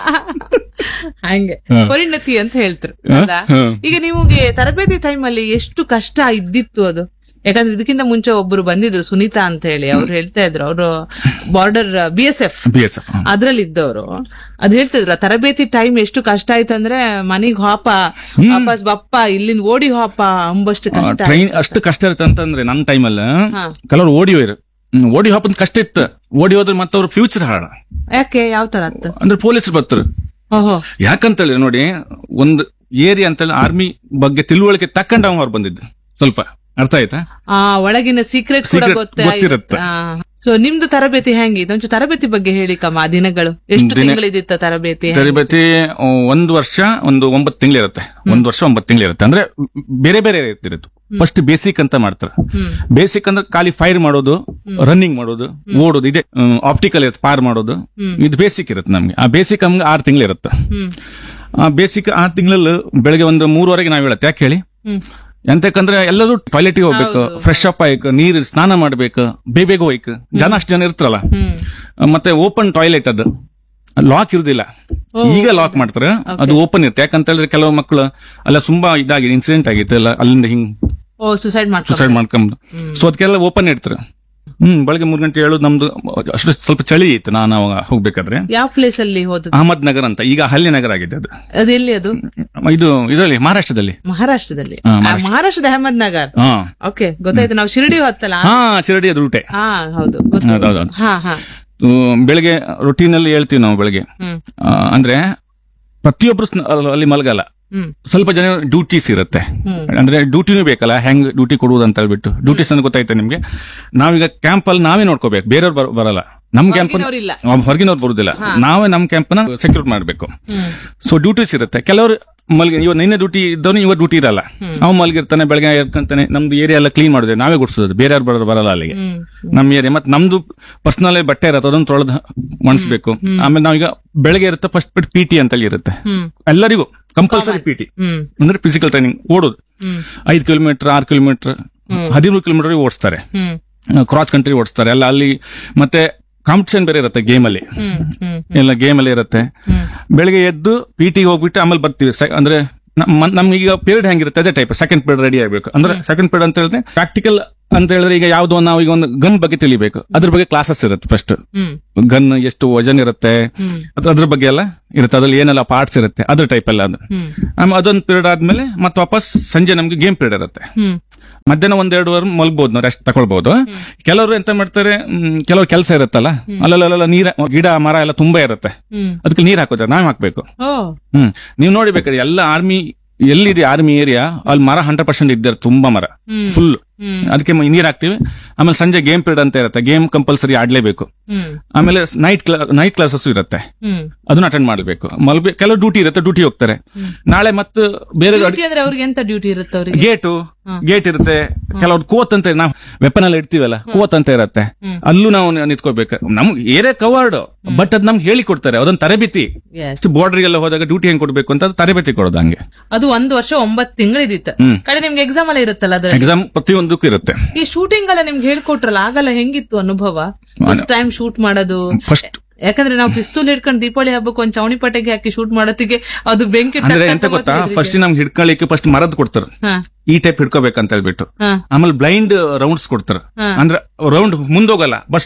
ಹಂಗೆ ಹಾ. ಪರಿಣತಿ ಅಂತ ಹೇಳ್ತಾರೆ ಹಾ, ಹೌದಾ? ಹಾ. ಈಗ ನಿಮಗೆ ತರಬೇತಿ ಟೈಮ್ ಅಲ್ಲಿ ಎಷ್ಟು ಕಷ್ಟ ಇದ್ದಿತ್ತು ಅದು ಯಾಕಂದ್ರೆ ಇದಕ್ಕಿಂತ ಮುಂಚೆ ಒಬ್ಬರು ಬಂದಿದ್ರು ಸುನೀತಾ ಅಂತ ಹೇಳಿ ಅವ್ರು ಹೇಳ್ತಾ ಇದ್ರು ಅವರು border B S F B S F ಅದ್ರಲ್ಲಿ ಇದ್ದವರು ಅದ್ ಹೇಳ್ತಿದ್ರು ಆ ತರಬೇತಿ ಟೈಮ್ ಎಷ್ಟು ಕಷ್ಟ ಆಯ್ತಂದ್ರೆ ಮನಿಗ್ ಹಾಪ ವಾಪಸ್ ಬಪ್ಪ ಇಲ್ಲಿಂದ ಓಡಿ ಹಾಪ ಅಂಬಷ್ಟು ಕಷ್ಟ ಟ್ರೈನ್ ಅಷ್ಟು ಕಷ್ಟ ಇರುತ್ತೆ ಅಂತಂದ್ರೆ ನನ್ನ ಟೈಮಲ್ಲಿ ಹಾ. ಕೆಲವರು ಓಡಿ ಹೋಯ್ರು ಹ್ಮ್, ಓಡಿ ಹಾಪದ್ ಕಷ್ಟ ಇತ್ತು ಓಡಿ ಹೋದ್ರೆ ಮತ್ತೆ ಅವ್ರ ಫ್ಯೂಚರ್ ಹಾಳ ಯಾಕೆ ಯಾವ ತರ ಅತ್ತ ಅಂದ್ರೆ ಪೊಲೀಸರು ಬರ್ತಾರೆ ಓಹೋ ಯಾಕಂತ ಹೇಳಿ ನೋಡಿ ಒಂದು ಏರಿಯಾ ಅಂತ ಹೇಳಿ ಆರ್ಮಿ ಬಗ್ಗೆ ತಿಳುವಳಿಕೆ ತಕ್ಕಂಡು ಅವ್ನು ಹೊರ ಬಂದಿದ್ದು ಸ್ವಲ್ಪ ಅರ್ಥ ಆಯ್ತಾ ಆ ಒಳಗಿನ ಸೀಕ್ರೆಟ್ ಕೂಡ Secret ಗೊತ್ತೇ ಗೊತ್ತಿರುತ್ತೆ. ಸೊ ನಿಮ್ದು ತರಬೇತಿ ಹೆಂಗಿತ್ತು ಒಂಚೂರು ತರಬೇತಿ ಬಗ್ಗೆ ಹೇಳಿ ಕಮ್ಮ ಆ ದಿನಗಳು ಎಷ್ಟು ದಿನ- ತಿಂಗಳಿದಿತ್ತ ತರಬೇತಿ ತರಬೇತಿ ಆ, ಒಂದು ವರ್ಷ ಒಂದು ಒಂಬತ್ತು ತಿಂಗಳಿರುತ್ತೆ ಒಂದು ವರ್ಷ ಒಂಬತ್ತು ತಿಂಗಳಿರುತ್ತೆ ಅಂದ್ರೆ ಬೇರೆ ಬೇರೆ ಇರುತ್ತೆ ಫಸ್ಟ್ ಬೇಸಿಕ್ ಅಂತ ಮಾಡ್ತಾರೆ ಹ್ಮ್ ಬೇಸಿಕ್ ಅಂದ್ರೆ ಖಾಲಿ ಫೈರ್ ಮಾಡೋದು ರನ್ನಿಂಗ್ ಮಾಡೋದು ಓಡೋದು ಇದೆ ಆಪ್ಟಿಕಲ್ ಇರುತ್ತೆ ಪಾರ್ ಮಾಡೋದು ಇದು ಬೇಸಿಕ್ ಇರುತ್ತೆ ನಮ್ಗೆ ಆ ಬೇಸಿಕ್ ನಮ್ಗೆ ಆರು ತಿಂಗಳಿರುತ್ತೆ ಹ್ಮ್ ಆ ಬೇಸಿಕ್ ಆರು ತಿಂಗಳಲ್ಲಿ ಬೆಳಗ್ಗೆ ಒಂದು ಮೂರುವರೆಗೆ ನಾವು ಹೇಳತ್ತೆ ಯಾಕೆ ಹೇಳಿ ಹ್ಮ್ ಎಂತಕ್ಕಂದ್ರೆ ಎಲ್ಲರೂ ಟಾಯ್ಲೆಟ್ಗೆ ಹೋಗ್ಬೇಕು ಫ್ರೆಶ್ ಅಪ್ ಆಯ್ತು ನೀರು ಸ್ನಾನ ಮಾಡ್ಬೇಕು ಬೇಗ ಬೇಗ ಹೋಯ್ಕು ಜನ ಅಷ್ಟು ಜನ ಇರ್ತಾರಲ್ಲ ಹ್ಮ್ ಮತ್ತೆ ಓಪನ್ ಟಾಯ್ಲೆಟ್ ಅದು ಲಾಕ್ ಇರುದಿಲ್ಲ ಈಗ ಲಾಕ್ ಮಾಡ್ತಾರೆ ಅದು ಓಪನ್ ಇರುತ್ತೆ ಯಾಕಂತ ಹೇಳಿದ್ರೆ ಕೆಲವು ಮಕ್ಕಳು ಅಲ್ಲ ತುಂಬಾ ಇದಾಗಿದೆ ಇನ್ಸಿಡೆಂಟ್ ಆಗಿತ್ತು ಎಲ್ಲ ಅಲ್ಲಿಂದ ಹಿಂಗ್ ಓ ಸುಸೈಡ್ ಮಾಡ್ಕೊ ಸುಸೈಡ್ ಮಾಡ್ಕೊಂಡು ಸೊ ಅದಕ್ಕೆಲ್ಲ ಓಪನ್ ಇಡ್ತಾರೆ ಹ್ಮ್ ಬೆಳಗ್ಗೆ ಮೂರ್ ಗಂಟೆ ಹೇಳೋದು ನಮ್ದು ಅಷ್ಟು ಸ್ವಲ್ಪ ಚಳಿ ಇತ್ತು ನಾನು ಅವಾಗ ಹೋಗ್ಬೇಕಾದ್ರೆ ಯಾವ ಪ್ಲೇಸ್ ಅಲ್ಲಿ ಹೋದದ್ದು ಅಹಮದ್ ನಗರ್ ಅಂತ ಈಗ ಹಲ್ಲಿ ನಗರ ಆಗಿದೆ ಅದು ಅದೆಲ್ಲಿ ಅದು ಇದು ಇದರಲ್ಲಿ ಮಹಾರಾಷ್ಟ್ರದಲ್ಲಿ ಮಹಾರಾಷ್ಟ್ರದಲ್ಲಿ ಹಾ, ಆ, ಮಹಾರಾಷ್ಟ್ರದ ಅಹಮದ್ ನಗರ್ ಹಾ ಓಕೆ ಗೊತ್ತಾಯ್ತು ನಾವು ಶಿರಡಿ ಹೊತ್ತಲ್ಲ ಹಾ ಚಿರಡಿ ಅದು ರೂಟೆ ಹಾ ಹೌದು ಗೊತ್ತು ಹೌದು, ಹೌದು. ಹಾ ಹಾ ಹ್ಮ್, ಬೆಳಗ್ಗೆ ರೊಟೀನ್ ಅಲ್ಲಿ ಹೇಳ್ತೀವಿ ನಾವು ಬೆಳಗ್ಗೆ ಹ್ಮ್ ಆ, ಅಂದ್ರೆ ಪ್ರತಿಯೊಬ್ರು ಸ್ನ- ಅಲ್ಲಿ ಮಲಗಲ್ಲ ಹ್ಮ್ ಸ್ವಲ್ಪ ಜನ ಡ್ಯೂಟೀಸ್ ಇರುತ್ತೆ ಅಂದ್ರೆ ಡ್ಯೂಟಿನೂ ಬೇಕಲ್ಲ ಹೆಂಗ್ ಡ್ಯೂಟಿ ಕೊಡುವುದು ಅಂತ ಹೇಳ್ಬಿಟ್ಟು ಡ್ಯೂಟೀಸ್ ಅಂತ ಗೊತ್ತಾಯ್ತಾ ನಿಮ್ಗೆ ನಾವೀಗ ಕ್ಯಾಂಪ್ ಅಲ್ಲಿ ನಾವೇ ನೋಡ್ಕೋಬೇಕು ಬೇರೆಯವ್ರು ಬರ- ಬರಲ್ಲ ನಮ್ ಕ್ಯಾಂಪ್ ಹೊರಗಿನವ್ರಿಲ್ಲ. ಹೊರಗಿನವ್ರು ಬರುದಿಲ್ಲ ನಾವೇ ನಮ್ ಕ್ಯಾಂಪ್ ನ ಸೆಕ್ಯೂರ್ ಮಾಡ್ಬೇಕು ಹ್ಮ್ ಸೊ ಡ್ಯೂಟೀಸ್ ಇರುತ್ತೆ ಕೆಲವರು ಮಲ್ಗಿ ಇವ ನಿನ್ನೆ ಡ್ಯೂಟಿ ಇದ್ದವನು ಇವ ಡ್ಯೂಟಿ ಇರಲ್ಲ ಅವ್ ಮಲ್ಗಿರ್ತಾನೆ ಬೆಳಗ್ಗೆ ಎದ್ಕೊಂತಾನೆ ನಮ್ದು ಏರಿಯಾ ಎಲ್ಲ ಕ್ಲೀನ್ ಮಾಡಿದ್ರೆ ನಾವೇ ಗುಡ್ಸೋದು ಬೇರೆಯವ್ರು ಬರೋದು ಬರಲ್ಲ ಅಲ್ಲಿಗೆ ಹ್ಮ್ ನಮ್ ಏರಿಯಾ ಮತ್ತೆ ನಮ್ದು ಪರ್ಸನಲ್ ಬಟ್ಟೆ ಇರತ್ತೆ ಅದನ್ನ ತೊಳೆದು ಮಣಿಸ್ಬೇಕು ಆಮೇಲೆ ನಾವೀಗ ಬೆಳಗ್ಗೆ ಇರುತ್ತೆ ಫಸ್ಟ್ ಬಿಟ್ಟು ಪಿ ಟಿ ಅಂತೇಳಿ ಇರುತ್ತೆ ಹ್ಮ್ ಎಲ್ಲರಿಗೂ ಕಂಪಲ್ಸರಿ ಪಿ ಟಿ ಹ್ಮ್ ಅಂದ್ರೆ ಫಿಸಿಕಲ್ ಟ್ರೈನಿಂಗ್ ಓಡೋದು ಹ್ಮ್ ಐದು ಕಿಲೋಮೀಟರ್ ಆರು ಕಿಲೋಮೀಟರ್ ಹದಿಮೂರು ಕಿಲೋಮೀಟರ್ ಓಡಿಸ್ತಾರೆ ಹ್ಮ್ ಕ್ರಾಸ್ ಕಂಟ್ರಿ ಓಡಿಸ್ತಾರೆ ಎಲ್ಲ ಅಲ್ಲಿ ಮತ್ತೆ ಕಾಂಪಿಟೇಷನ್ ಬೇರೆ ಇರುತ್ತೆ ಗೇಮ್ ಅಲ್ಲಿ ಹ್ಮ್ ಹ್ಮ್ ಎಲ್ಲ ಗೇಮ್ ಅಲ್ಲಿ ಇರುತ್ತೆ ಬೆಳಿಗ್ಗೆ ಎದ್ದು ಪಿ ಟಿ ಹೋಗ್ಬಿಟ್ಟು ಆಮೇಲೆ ಬರ್ತೀವಿ ಸೆ- ಅಂದ್ರೆ ನಮ್ಮ ನಮ್ಗೆ ಈಗ ಪೀರಿಯಡ್ ಹೆಂಗಿರುತ್ತೆ ಅದೇ ಟೈಪ್ ಸೆಕೆಂಡ್ ಪೀರಿಯಡ್ ರೆಡಿ ಆಗ್ಬೇಕು ಅಂದ್ರೆ ಸೆಕೆಂಡ್ ಪೀರಿಯಡ್ ಅಂತ ಹೇಳಿದ್ರೆ ಪ್ರಾಕ್ಟಿಕಲ್ ಅಂತ ಹೇಳಿದ್ರೆ ಈಗ ಯಾವ್ದೋ ನಾವು ಈಗ ಒಂದು ಗನ್ ಬಗ್ಗೆ ತಿಳಿಬೇಕು ಅದ್ರ ಬಗ್ಗೆ ಕ್ಲಾಸಸ್ ಇರುತ್ತೆ ಫಸ್ಟ್ ಹ್ಮ್ ಗನ್ ಎಷ್ಟು ವಜನ್ ಇರುತ್ತೆ ಹ್ಮ್. ಅದ್- ಅದ್ರ ಬಗ್ಗೆ ಎಲ್ಲ ಇರುತ್ತೆ ಅದ್ರಲ್ಲಿ ಏನೆಲ್ಲ ಪಾರ್ಟ್ಸ್ ಇರುತ್ತೆ ಅದ್ರ ಟೈಪ್ ಎಲ್ಲ ಅದು ಹ್ಮ್ ಆಮೇಲೆ ಅದೊಂದು ಪೀರಿಯಡ್ ಆದ್ಮೇಲೆ ಮತ್ತೆ ವಾಪಸ್ ಸಂಜೆ ನಮ್ಗೆ ಗೇಮ್ ಪೀರಿಯಡ್ ಇರುತ್ತೆ ಹ್ಮ್ ಮಧ್ಯಾಹ್ನ ಒಂದೆರಡು ವಾರ ಮಲ್ಬಹುದು ನಾವು ರೆಸ್ಟ್ ತಗೊಳ್ಬಹುದು ಕೆಲವರು ಎಂತ ಮಾಡ್ತಾರೆ ಮ್, ಕೆಲವ್ರು ಕೆಲಸ ಇರುತ್ತಲ್ಲ ಅಲ್ಲಲ್ಲ ನೀರ ಗಿಡ ಮರ ಎಲ್ಲ ತುಂಬಾ ಇರುತ್ತೆ ಹ್ಮ್ ಅದಕ್ಕೆ ನೀರ್ ಹಾಕೋತಾರೆ ನಾವ್ ಹಾಕ್ಬೇಕು ಓ ಹ್ಮ್ ನೀವು ನೋಡಿಬೇಕಾದ್ರೆ ಎಲ್ಲ ಆರ್ಮಿ ಎಲ್ಲಿದೆ ಆರ್ಮಿ ಏರಿಯಾ ಅಲ್ಲಿ ಮರ ಹಂಡ್ರೆಡ್ ಪರ್ಸೆಂಟ್ ಇದ್ದಾರೆ ತುಂಬಾ ಮರ ಹ್ಮ್. ಫುಲ್ ಹ್ಮ್ ಅದಕ್ಕೆ ಮ- ನೀರ್ ಹಾಕ್ತಿವಿ ಆಮೇಲೆ ಸಂಜೆ ಗೇಮ್ ಪೀರಿಯಡ್ ಅಂತ ಇರುತ್ತೆ ಗೇಮ್ ಕಂಪಲ್ಸರಿ ಆಡ್ಲೇಬೇಕು ಹ್ಮ್ ಆಮೇಲೆ ನೈಟ್ ನೈಟ್ ಕ್ಲಾಸಸ್ ಇರುತ್ತೆ ಹ್ಮ್ ಅದನ್ನ ಅಟೆಂಡ್ ಮಾಡ್ಬೇಕು ಮಲ್ಬೆ ಕೆಲವು ಡ್ಯೂಟಿ ಇರುತ್ತೆ ಡ್ಯೂಟಿ ಹೋಗ್ತಾರೆ ನಾಳೆ ಮತ್ತೆ ಬೇರೆ ಡ್ಯೂಟಿ ಅಂದ್ರೆ ಅವ್ರಿಗೆ ಎಂತ ಡ್ಯೂಟಿ ಇರುತ್ತೆ ಅವ್ರಿಗೆ ಗೇಟು ಗೇಟ್ ಇರುತ್ತೆ ಕೆಲವ್ರು ಕೋತ್ ಅಂತ ನಾವು ವೆಪನ್ ಎಲ್ಲ ಇಡ್ತೀವಲ್ಲ ಕೋತ್ ಅಂತ ಇರುತ್ತೆ ಅಲ್ಲೂ ನಾವು ನಿ- ನಿಂತ್ಕೋಬೇಕು ನಮ್ಗೆ ಏರಿಯಾ ಕವರ್ಡ್ ಬಟ್ ಅದ್ ನಮ್ಗೆ ಹೇಳಿ ಕೊಡ್ತಾರೆ ಅದೊಂದು ತರಬೇತಿ Yes. ಬಾರ್ಡರ್ ಎಲ್ಲ ಹೋದಾಗ ಡ್ಯೂಟಿ ಹೆಂಗ್ ಕೊಡ್ಬೇಕು ಅಂತ ಅದು ತರಬೇತಿ ಕೊಡೋದು ಹಂಗೆ ಅದು ಒಂದು ವರ್ಷ ಒಂಬತ್ತು ತಿಂಗಳಿದಿತ್ತು ಹ್ಮ್. ಕಡೆ ನಿಮ್ಗೆ ಎಕ್ಸಾಮ್ ಎಲ್ಲ ಇರುತ್ತಲ್ಲ ಅದ್ರಲ್ಲಿ ಎಕ್ಸಾಮ್ ಪ್ರತಿಯೊಂದಕ್ಕೂ ಇರುತ್ತೆ ಈ ಶೂಟಿಂಗ್ ಎಲ್ಲ ನಿಮ್ಗೆ ಹೇಳ್ಕೊಟ್ರಲ್ಲ ಆಗಲ್ಲ ಹೆಂಗಿತ್ತು ಅನುಭವ ಫಸ್ಟ್ ಟೈಮ್ ಶೂಟ್ ಮಾಡೋದು ಫಸ್ಟ್ ಯಾಕಂದ್ರೆ ನಾವು ಪಿಸ್ತೂಲ್ ಹಿಡ್ಕೊಂಡು ದೀಪಾವಳಿ ಹಬ್ಬಕ್ಕೆ ಒಂದ್ ಚವಣಿ ಪಟಕ್ಕೆ ಹಾಕಿ ಶೂಟ್ ಮಾಡೋತ್ತಿಗೆ ಅದು ಬೆಂಕಿ ಅಂದ್ರೆ ಟಕ್ ಎಂತ ಅಂತ ಗೊತ್ತಾ ಮತ್ತೆ ಫಸ್ಟ್ ನಮ್ಗೆ ಹಿಡ್ಕೊಳ್ಳಿಕ್ಕೆ ಫಸ್ಟ್ ಮರದ್ ಕೊಡ್ತಾರೆ ಹಾ ಈ ಟೈಪ್ ಹಿಡ್ಕೋಬೇಕಂತ ಹೇಳ್ಬಿಟ್ಟು ಹಾ ಆಮೇಲೆ ಬ್ಲೈಂಡ್ ರೌಂಡ್ಸ್ ಕೊಡ್ತಾರೆ ಹಾ. ಅಂದ್ರೆ ರೌಂಡ್ ಮುಂದೋಗಲ್ಲ ಬಸ್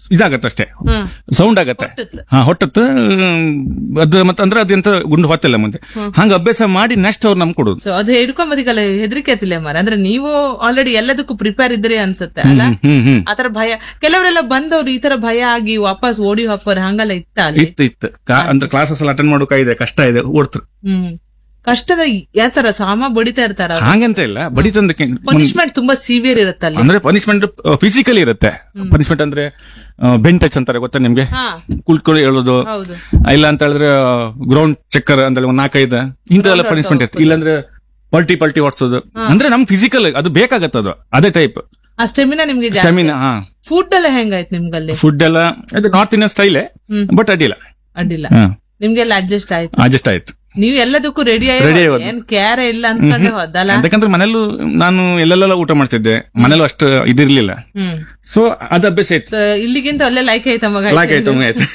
ಇದಾಗತ್ತಷ್ಟೇ ಹ್ಮ್. ಸೌಂಡ್ ಆಗತ್ತೆ ಹೊಟ್ಟುತ್ತೆ. ಹಾ ಹೊಟ್ಟತ್ತು ಅದು ಮತ್ತೆ ಅಂದ್ರೆ ಅದೆಂತ ಗುಂಡು ಹೊತ್ತಿಲ್ಲ ಮುಂದೆ ಹಂಗ ಅಭ್ಯಾಸ ಮಾಡಿ ನೆಕ್ಸ್ಟ್ ಅವ್ರು ನಮ್ಗೆ ಕೊಡೋದು ಸೊ ಅದು ಹಿಡ್ಕೊಂಬದಿಗಲ್ಲ ಹೆದರಿಕೆ ಆತಿಲ್ಲ ಮಾರ ಅಂದ್ರೆ ನೀವು ಆಲ್ರೆಡಿ ಎಲ್ಲದಕ್ಕೂ ಪ್ರಿಪೇರ್ ಇದ್ರಿ ಅನ್ಸುತ್ತೆ ಅಲ್ಲ ಹ್ಮ್ ಹ್ಮ್ ಆತರ ಭಯ ಕೆಲವರೆಲ್ಲ ಬಂದವ್ರು ಈ ತರ ಭಯ ಆಗಿ ವಾಪಸ್ ಓಡಿ ಹೋಗ್ತಾರೆ ಹಂಗಲ್ಲ ಇತ್ತ ಅಲ್ಲಿ ಇತ್ತು ಇತ್ತು ಕಾ- ಅಂದ್ರೆ ಕ್ಲಾಸಸ್ ಎಲ್ಲ ಅಟೆಂಡ್ ಮಾಡೋಕೆ ಇದೆ ಕಷ್ಟ ಇದೆ ಓಡ್ತಾರೆ ಹ್ಮ್ ಕಷ್ಟದ ಯಾತರ ಸಾಮ ಬಡಿತಾ ಇರ್ತಾರ ಹಾಗಂತ ಇಲ್ಲ ಬಡಿತಂದಕ್ಕೆ ಪನಿಷ್ಮೆಂಟ್ ತುಂಬಾ ಸಿವಿಯರ್ ಇರುತ್ತಲ್ಲಿ ಅಂದ್ರೆ ಪನಿಷ್ಮೆಂಟ್ ಫಿಸಿಕಲಿ ಇರುತ್ತೆ ಪನಿಷ್ಮೆಂಟ್ ಅಂದ್ರೆ ಬೆಂಟ್ ಟಚ್ ಅಂತಾರೆ ಗೊತ್ತಾ ನಿಮ್ಗೆ ಹಾ ಕುಳ್ಕೊಳ್ಳಿ ಹೇಳೋದು ಹೌದು ಇಲ್ಲ ಅಂತ ಹೇಳಿದ್ರೆ ಗ್ರೌಂಡ್ ಚೆಕ್ಕರ್ ಅಂತ ಒಂದ್ ನಾಲ್ಕೈದು ಇಂಥದೆಲ್ಲ ಪನಿಷ್ಮೆಂಟ್ ಇರುತ್ತೆ ಇಲ್ಲಾಂದ್ರೆ ಪಲ್ಟಿ ಪಲ್ಟಿ ಓಡಿಸೋದು ಅಂದ್ರೆ ನಮ್ ಫಿಸಿಕಲ್ ಅದು ಬೇಕಾಗತ್ತೆ ಅದು ಅದೇ ಟೈಪ್ ಆ ಸ್ಟೆಮಿನಾ ನಿಮ್ಗೆ ಸ್ಟೆಮಿನಾ ಹಾ ಫುಡ್ ಎಲ್ಲ ಹೆಂಗಾಯ್ತು ನಿಮ್ಗಲ್ಲಿ ಫುಡ್ ಎಲ್ಲ ಅದು ನಾರ್ತ್ ಇಂಡಿಯನ್ ಸ್ಟೈಲೇ ಬಟ್ ಅಡ್ಡಿಲ್ಲ ಅಡ್ಡಿಲ್ಲ ನಿಮ್ಗೆಲ್ಲ ಅಡ್ಜಸ್ಟ್ ಆಯ್ತು ಅಡ್ಜಸ್ಟ್ ಆಯ್ತು ನೀವು ಎಲ್ಲದಕ್ಕೂ ರೆಡಿ Ready ಆಗಿ ಆಗೋದು. ಏನ್ ಕ್ಯಾರ ಇಲ್ಲ ಅನ್ಕೊಂಡೆ ಹೋದಲ್ಲ ಯಾಕಂದ್ರೆ ಮನೇಲೂ ನಾನು ಎಲ್ಲೆಲ್ಲ ಊಟ ಮಾಡ್ತಿದ್ದೆ ಮನೇಲೂ ಅಷ್ಟು ಇದಿರ್ಲಿಲ್ಲ ಹ್ಮ್ ಸೊ ಅದು ಅಭ್ಯಾಸ ಇತ್ತು ಸೊ ಇಲ್ಲಿಗಿಂತ ಅಲ್ಲೇ ಲೈಕ್ ಆಯ್ತ ಮಗ ಲಾಕ್ ಆಯ್ತು ಆಯ್ತು